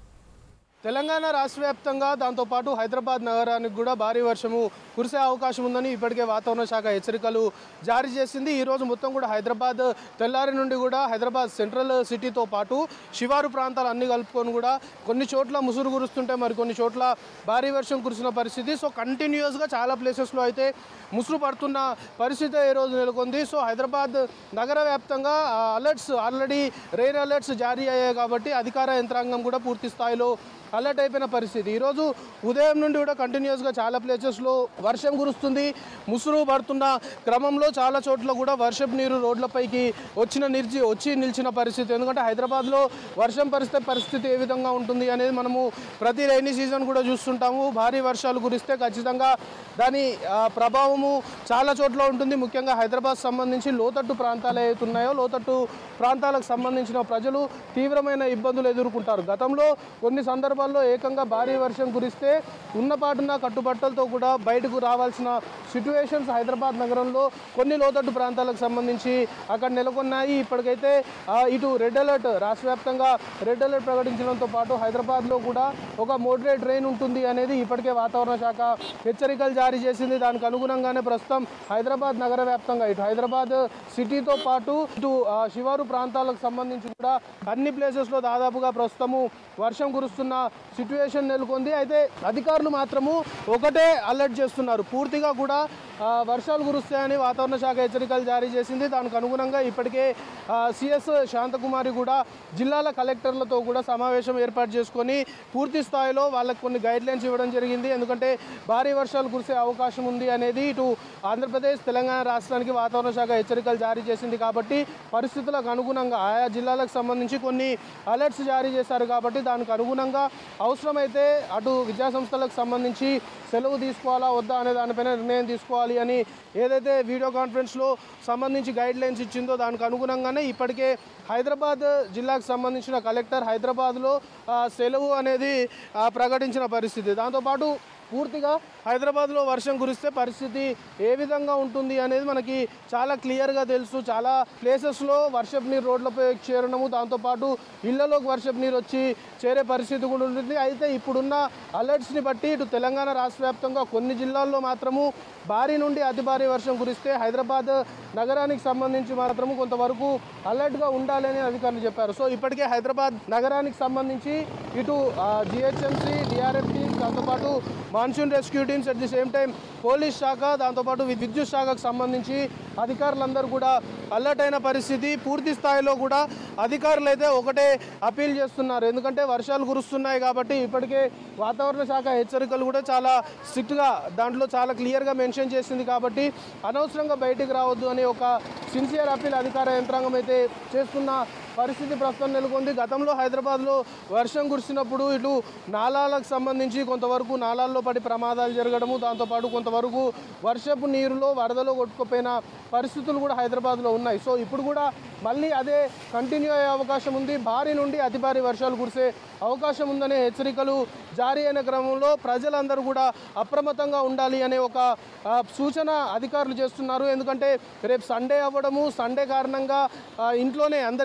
తెలంగాణ రాష్ట్ర వ్యాప్తంగా దాంతోపాటు హైదరాబాద్ నగరానికి కూడా భారీ వర్షము కురిసే అవకాశం ఉందని ఇప్పటికే వాతావరణ శాఖ హెచ్చరికలు జారీ చేసింది ఈ రోజు మొత్తం కూడా హైదరాబాద్ తెల్లారి నుండి కూడా హైదరాబాద్ సెంట్రల్ సిటీతో పాటు శివారు ప్రాంతాలు అన్ని కలుపుకొని కూడా కొన్ని చోట్ల ముసురు కురుస్తుంటే మరి కొన్ని చోట్ల భారీ వర్షం కురిసిన పరిస్థితి సో కంటిన్యూస్గా చాలా ప్లేసెస్లో అయితే ముసురు పడుతున్న పరిస్థితి ఈ రోజు నెలకొంది సో హైదరాబాద్ నగర వ్యాప్తంగా అలర్ట్స్ ఆల్రెడీ రెయిన్ అలర్ట్స్ జారీ అయ్యాయి కాబట్టి అధికార యంత్రాంగం కూడా పూర్తి స్థాయిలో అలర్ట్ అయిపోయిన పరిస్థితి ఈరోజు ఉదయం నుండి కూడా కంటిన్యూస్గా చాలా ప్లేసెస్లో వర్షం కురుస్తుంది ముసురు పడుతున్న క్రమంలో చాలా చోట్ల కూడా వర్షపు నీరు రోడ్లపైకి వచ్చిన నిలిచి వచ్చి నిలిచిన పరిస్థితి ఎందుకంటే హైదరాబాద్లో వర్షం పరిస్థితి పరిస్థితి ఏ విధంగా ఉంటుంది అనేది మనము ప్రతి రైనీ సీజన్ కూడా చూస్తుంటాము భారీ వర్షాలు కురిస్తే ఖచ్చితంగా దాని ఆ, ప్రభావము చాలా చోట్ల ఉంటుంది ముఖ్యంగా హైదరాబాద్ సంబంధించి లోతట్టు ప్రాంతాలు ఏవైతే ఉన్నాయో లోతట్టు ప్రాంతాలకు సంబంధించిన ప్రజలు తీవ్రమైన ఇబ్బందులు ఎదుర్కొంటారు గతంలో కొన్ని సందర్భాల్లో ఏకంగా భారీ వర్షం కురిస్తే ఉన్నపాటున కట్టుబట్టలతో కూడా బయటకు రావాల్సిన సిట్యువేషన్స్ హైదరాబాద్ నగరంలో కొన్ని లోతట్టు ప్రాంతాలకు సంబంధించి అక్కడ నెలకొన్నాయి ఇప్పటికైతే ఆ, ఇటు రెడ్ అలర్ట్ రాష్ట్ర వ్యాప్తంగా రెడ్ అలర్ట్ ప్రకటించడంతో పాటు హైదరాబాద్లో కూడా ఒక మోడరేట్ ట్రైన్ ఉంటుంది అనేది ఇప్పటికే వాతావరణ శాఖ హెచ్చరికలు జారీ చేసింది దానికి అనుగుణంగానే ప్రస్తుతం హైదరాబాద్ నగర వ్యాప్తంగా ఇటు హైదరాబాద్ సిటీతో పాటు ఇటు ఆ, శివారు ప్రాంతాలకు సంబంధించి కూడా అన్ని ప్లేసెస్లో దాదాపుగా ప్రస్తుతము వర్షం కురుస్తున్న సిట్యువేషన్ నెలకొంది అయితే అధికారులు మాత్రము ఒకటే అలర్ట్ చేస్తున్నారు పూర్తిగా కూడా ఆ, వర్షాలు కురుస్తాయని వాతావరణ శాఖ హెచ్చరికలు జారీ చేసింది దానికి అనుగుణంగా ఇప్పటికే సిఎస్ శాంతకుమారి కూడా జిల్లాల కలెక్టర్లతో కూడా సమావేశం ఏర్పాటు చేసుకొని పూర్తి స్థాయిలో వాళ్ళకి కొన్ని గైడ్ లైన్స్ ఇవ్వడం జరిగింది ఎందుకంటే భారీ వర్షాలు కురిసే అవకాశం ఉంది అనేది ఇటు ఆంధ్రప్రదేశ్ తెలంగాణ రాష్ట్రానికి వాతావరణ శాఖ హెచ్చరికలు జారీ చేసింది కాబట్టి పరిస్థితులకు అనుగుణంగా ఆయా జిల్లాలకు సంబంధించి కొన్ని అలర్ట్స్ జారీ చేశారు కాబట్టి దానికి అనుగుణంగా అవసరమైతే అటు విద్యాసంస్థలకు సంబంధించి సెలవు తీసుకోవాలా వద్దా అనే దానిపైన నిర్ణయం తీసుకోవాలి అని ఏదైతే వీడియో కాన్ఫరెన్స్లో సంబంధించి గైడ్ లైన్స్ ఇచ్చిందో దానికి అనుగుణంగానే ఇప్పటికే హైదరాబాద్ జిల్లాకు సంబంధించిన కలెక్టర్ హైదరాబాద్లో ఆ, సెలవు అనేది ఆ, ప్రకటించిన పరిస్థితి దాంతోపాటు పూర్తిగా హైదరాబాద్లో వర్షం కురిస్తే పరిస్థితి ఏ విధంగా ఉంటుంది అనేది మనకి చాలా క్లియర్గా తెలుసు చాలా ప్లేసెస్లో వర్షపు నీరు రోడ్లపై చేరడము దాంతోపాటు ఇళ్లలోకి వర్షపు నీరు వచ్చి చేరే పరిస్థితి కూడా ఉంటుంది అయితే ఇప్పుడున్న అలర్ట్స్ని బట్టి ఇటు తెలంగాణ రాష్ట్ర వ్యాప్తంగా కొన్ని జిల్లాల్లో మాత్రము భారీ నుండి అతి భారీ వర్షం కురిస్తే హైదరాబాద్ నగరానికి సంబంధించి మాత్రము కొంతవరకు అలర్ట్గా ఉండాలని అధికారులు చెప్పారు సో ఇప్పటికే హైదరాబాద్ నగరానికి సంబంధించి ఇటు జిహెచ్ఎంసీ డిఆర్ఎఫ్టీ దాంతోపాటు monsoon rescue teams at the same time police శాఖ దాంతోపాటు వి- విద్యుత్ శాఖకు సంబంధించి అధికారులందరూ కూడా అలర్ట్ అయిన పరిస్థితి పూర్తి స్థాయిలో కూడా అధికారులు అయితే ఒకటే అపీల్ చేస్తున్నారు ఎందుకంటే వర్షాలు కురుస్తున్నాయి కాబట్టి ఇప్పటికే వాతావరణ శాఖ హెచ్చరికలు కూడా చాలా స్ట్రిక్ట్గా దాంట్లో చాలా క్లియర్గా మెన్షన్ చేసింది కాబట్టి అనవసరంగా బయటికి రావద్దు అనే ఒక సిన్సియర్ అపీల్ అధికార యంత్రాంగం అయితే చేస్తున్న పరిస్థితి ప్రస్తుతం నెలకొంది గతంలో హైదరాబాద్లో వర్షం కురిసినప్పుడు ఇటు నాలాలకు సంబంధించి కొంతవరకు నాలాల్లో పడి ప్రమాదాలు జరగడము దాంతోపాటు కొంతవరకు వర్షపు నీరులో వరదలో కొట్టుకుపోయిన పరిస్థితులు కూడా హైదరాబాద్లో ఉన్నాయి సో ఇప్పుడు కూడా మళ్ళీ అదే కంటిన్యూ అయ్యే అవకాశం ఉంది భారీ నుండి అతి భారీ వర్షాలు కురిసే అవకాశం ఉందనే హెచ్చరికలు జారీ అయిన క్రమంలో ప్రజలందరూ కూడా అప్రమత్తంగా ఉండాలి అనే ఒక ఆ, సూచన అధికారులు చేస్తున్నారు ఎందుకంటే రేపు సండే అవ్వడము సండే కారణంగా ఆ, ఇంట్లోనే అందరికీ హాలిడే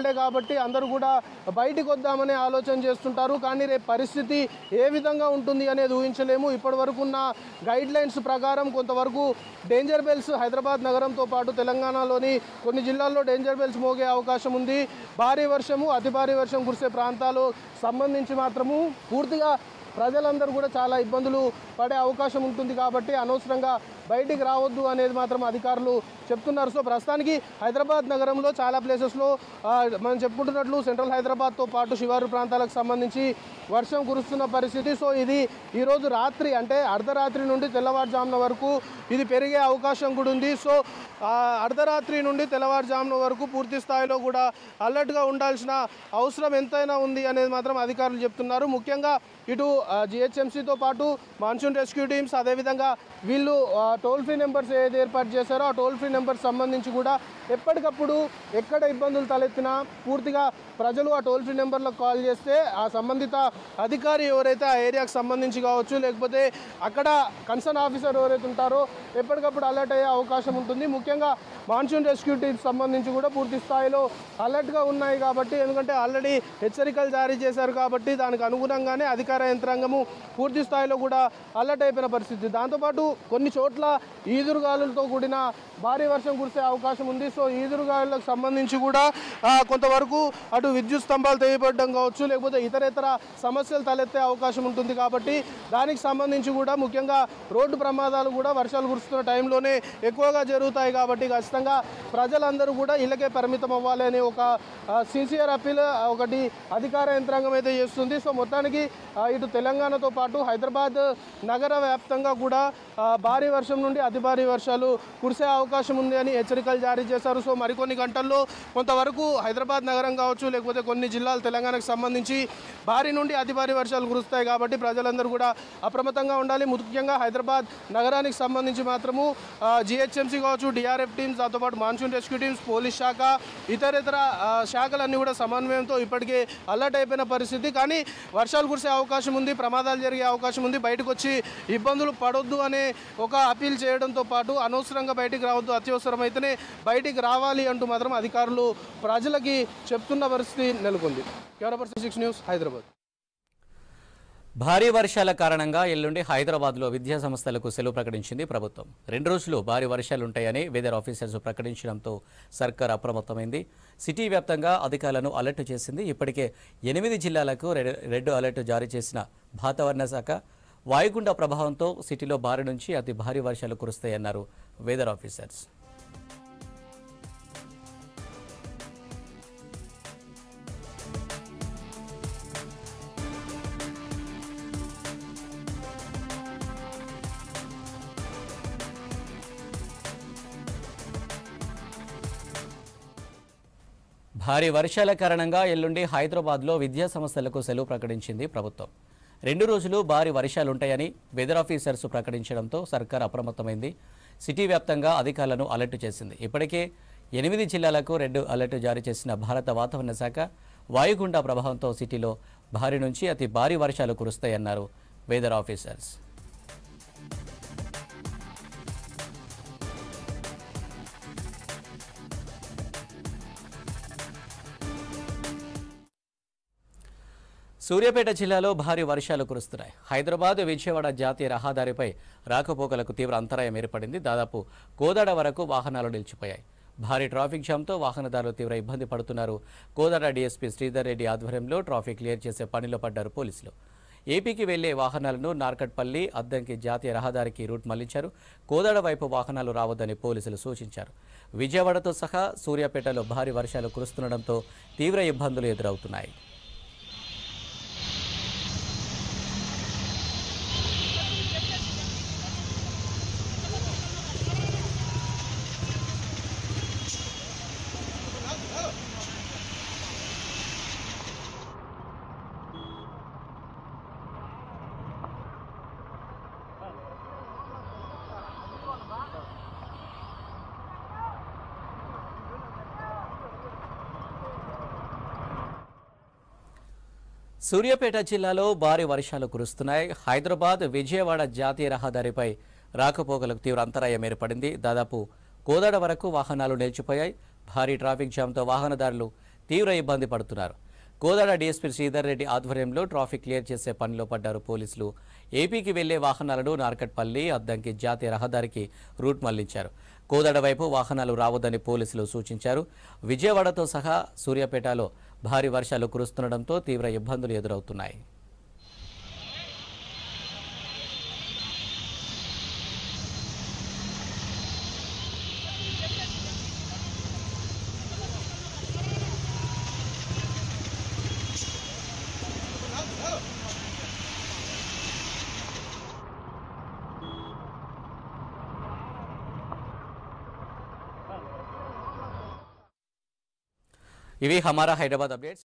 హాలిడే కాబట్టి అందరూ కూడా బయటికి వద్దామనే ఆలోచన చేస్తుంటారు కానీ రేపు పరిస్థితి ఏ విధంగా ఉంటుంది అనేది ఊహించలేము ఇప్పటి వరకు ఉన్న గైడ్ లైన్స్ ప్రకారం కొంతవరకు డేంజర్ బెల్స్ హైదరాబాద్ నగరంతో పాటు తెలంగాణలోని కొన్ని జిల్లాల్లో డేంజర్ బెల్స్ మోగే అవకాశం ఉంది భారీ వర్షము అతి భారీ వర్షం కురిసే ప్రాంతాలు సంబంధించి మాత్రము పూర్తిగా ప్రజలందరూ కూడా చాలా ఇబ్బందులు పడే అవకాశం ఉంటుంది కాబట్టి అనవసరంగా బయటికి రావద్దు అనేది మాత్రం అధికారులు చెప్తున్నారు సో ప్రస్తుతానికి హైదరాబాద్ నగరంలో చాలా ప్లేసెస్లో ఆ, మనం చెప్పుకుంటున్నట్లు సెంట్రల్ హైదరాబాద్తో పాటు శివారు ప్రాంతాలకు సంబంధించి వర్షం కురుస్తున్న పరిస్థితి సో ఇది ఈరోజు రాత్రి అంటే అర్ధరాత్రి నుండి తెల్లవారుజామున వరకు ఇది పెరిగే అవకాశం కూడా ఉంది సో ఆ, అర్ధరాత్రి నుండి తెల్లవారుజామున వరకు పూర్తి స్థాయిలో కూడా అలర్ట్గా ఉండాల్సిన అవసరం ఎంతైనా ఉంది అనేది మాత్రం అధికారులు చెప్తున్నారు ముఖ్యంగా ఇటు జిహెచ్ఎంసీతో పాటు మాన్సూన్ రెస్క్యూ టీమ్స్ అదేవిధంగా వీళ్ళు టోల్ ఫ్రీ నెంబర్స్ ఏది ఏర్పాటు చేశారో ఆ టోల్ ఫ్రీ నెంబర్ సంబంధించి కూడా ఎప్పటికప్పుడు ఎక్కడ ఇబ్బందులు తలెత్తినా పూర్తిగా ప్రజలు ఆ టోల్ ఫ్రీ నెంబర్లకు కాల్ చేస్తే ఆ సంబంధిత అధికారి ఎవరైతే ఆ ఏరియాకు సంబంధించి కావచ్చు లేకపోతే అక్కడ కన్సర్న్ ఆఫీసర్ ఎవరైతే ఉంటారో ఎప్పటికప్పుడు అలర్ట్ అయ్యే అవకాశం ఉంటుంది ముఖ్యంగా మాన్సూన్ రెస్క్యూ టీమ్స్ సంబంధించి కూడా పూర్తి స్థాయిలో అలర్ట్గా ఉన్నాయి కాబట్టి ఎందుకంటే ఆల్రెడీ హెచ్చరికలు జారీ చేశారు కాబట్టి దానికి అనుగుణంగానే అధికార యంత్రాంగము పూర్తి స్థాయిలో కూడా అలర్ట్ అయిపోయిన పరిస్థితి దాంతోపాటు కొన్ని చోట్ల ఈదురుగాలులతో కూడిన భారీ వర్షం కురిసే అవకాశం ఉంది సో ఈదురుగాలులకు సంబంధించి కూడా ఆ, కొంతవరకు అటు విద్యుత్ స్తంభాలు తెగిపడడం కావచ్చు లేకపోతే ఇతర ఇతర సమస్యలు తలెత్తే అవకాశం ఉంటుంది కాబట్టి దానికి సంబంధించి కూడా ముఖ్యంగా రోడ్డు ప్రమాదాలు కూడా వర్షాలు కురుస్తున్న టైంలోనే ఎక్కువగా జరుగుతాయి కాబట్టి ఖచ్చితంగా ప్రజలందరూ కూడా ఇళ్ళకే పరిమితం అవ్వాలి అనే ఒక సిన్సియర్ అప్పీల్ ఒకటి అధికార యంత్రాంగం అయితే చేస్తుంది సో మొత్తానికి ఆ, ఇటు తెలంగాణతో పాటు హైదరాబాద్ నగర వ్యాప్తంగా కూడా ఆ, భారీ వర్షం నుండి అతి భారీ వర్షాలు కురిసే అవకాశం ఉంది అని హెచ్చరికలు జారీ చేశారు సో మరికొన్ని గంటల్లో కొంతవరకు హైదరాబాద్ నగరం కావచ్చు లేకపోతే కొన్ని జిల్లాలు తెలంగాణకు సంబంధించి భారీ నుండి అతి భారీ వర్షాలు కురుస్తాయి కాబట్టి ప్రజలందరూ కూడా అప్రమత్తంగా ఉండాలి ముఖ్యంగా హైదరాబాద్ నగరానికి సంబంధించి మాత్రము జిహెచ్ఎంసీ కావచ్చు డిఆర్ఎఫ్ టీమ్స్ దాంతోపాటు మాన్సూన్ రెస్క్యూ టీమ్స్ పోలీస్ శాఖ ఇతర ఇతర ఆ, శాఖలన్నీ కూడా సమన్వయంతో ఇప్పటికే అలర్ట్ అయిపోయిన పరిస్థితి కానీ వర్షాలు కురిసే అవకాశం ఉంది ప్రమాదాలు జరిగే అవకాశం ఉంది బయటకు వచ్చి ఇబ్బందులు పడొద్దు అనే ఒక అపీల్ చేయడంతో పాటు అనవసరంగా బయటికి రావద్దు అత్యవసరమైతేనే బయటికి రావాలి అంటూ మాత్రం అధికారులు ప్రజలకి చెప్తున్న పరిస్థితి నెలకొంది camera person six news Hyderabad భారీ వర్షాల కారణంగా ఎల్లుండి హైదరాబాద్లో విద్యా సంస్థలకు సెలవు ప్రకటించింది ప్రభుత్వం రెండు రోజులు భారీ వర్షాలు ఉంటాయని వెదర్ ఆఫీసర్స్ ప్రకటించడంతో సర్కార్ అప్రమత్తమైంది సిటీ వ్యాప్తంగా అధికారులను అలర్ట్ చేసింది ఇప్పటికే ఎనిమిది జిల్లాలకు రెడ్ రెడ్ అలర్ట్ జారీ చేసిన వాతావరణ శాఖ వాయుగుండ ప్రభావంతో సిటీలో భారీ నుంచి అతి భారీ వర్షాలు కురుస్తాయన్నారు వెదర్ ఆఫీసర్స్ భారీ వర్షాల కారణంగా ఎల్లుండి హైదరాబాద్లో విద్యా సంస్థలకు సెలవు ప్రకటించింది ప్రభుత్వం రెండు రోజులు భారీ వర్షాలుంటాయని వెదర్ ఆఫీసర్స్ ప్రకటించడంతో సర్కార్ అప్రమత్తమైంది సిటీ వ్యాప్తంగా అధికారులను అలర్ట్ చేసింది ఇప్పటికే ఎనిమిది జిల్లాలకు రెడ్ అలర్ట్ జారీ చేసిన భారత వాతావరణ శాఖ వాయుగుండ ప్రభావంతో సిటీలో భారీ నుంచి అతి భారీ వర్షాలు కురుస్తాయన్నారు వెదర్ ఆఫీసర్స్ సూర్యాపేట జిల్లాలో భారీ వర్షాలు కురుస్తున్నాయి హైదరాబాద్ విజయవాడ జాతీయ రహదారిపై రాకపోకలకు తీవ్ర అంతరాయం ఏర్పడింది దాదాపు కోదాడ వరకు వాహనాలు నిలిచిపోయాయి భారీ ట్రాఫిక్ జామ్తో వాహనదారులు తీవ్ర ఇబ్బంది పడుతున్నారు కోదాడ డీఎస్పీ శ్రీధర్ రెడ్డి ఆధ్వర్యంలో ట్రాఫిక్ క్లియర్ చేసే పనిలో పడ్డారు పోలీసులు ఏపీకి వెళ్లే వాహనాలను నార్కట్పల్లి అద్దంకి జాతీయ రహదారికి రూట్ మళ్లించారు కోదాడ వైపు వాహనాలు రావద్దని పోలీసులు సూచించారు విజయవాడతో సహా సూర్యాపేటలో భారీ వర్షాలు కురుస్తుండటంతో తీవ్ర ఇబ్బందులు ఎదురవుతున్నాయి సూర్యాపేట జిల్లాలో భారీ వర్షాలు కురుస్తున్నాయి హైదరాబాద్ విజయవాడ జాతీయ రహదారిపై రాకపోకలకు తీవ్ర అంతరాయం ఏర్పడింది దాదాపు కోదాడ వరకు వాహనాలు నిలిచిపోయాయి భారీ ట్రాఫిక్ జామ్తో వాహనదారులు తీవ్ర ఇబ్బంది పడుతున్నారు కోదాడ డీఎస్పీ శ్రీధర్ రెడ్డి ఆధ్వర్యంలో ట్రాఫిక్ క్లియర్ చేసే పనిలో పడ్డారు పోలీసులు ఏపీకి వెళ్లే వాహనాలను నార్కట్పల్లి అద్దంకి జాతీయ రహదారికి రూట్ మళ్లించారు కోదాడ వైపు వాహనాలు రావద్దని పోలీసులు సూచించారు విజయవాడతో సహా సూర్యాపేటలో భారీ వర్షాలు కురుస్తుండటంతో తీవ్ర ఇబ్బందులు ఎదురవుతున్నాయి ఇవి హమారా హైదరాబాద్ అప్డేట్స్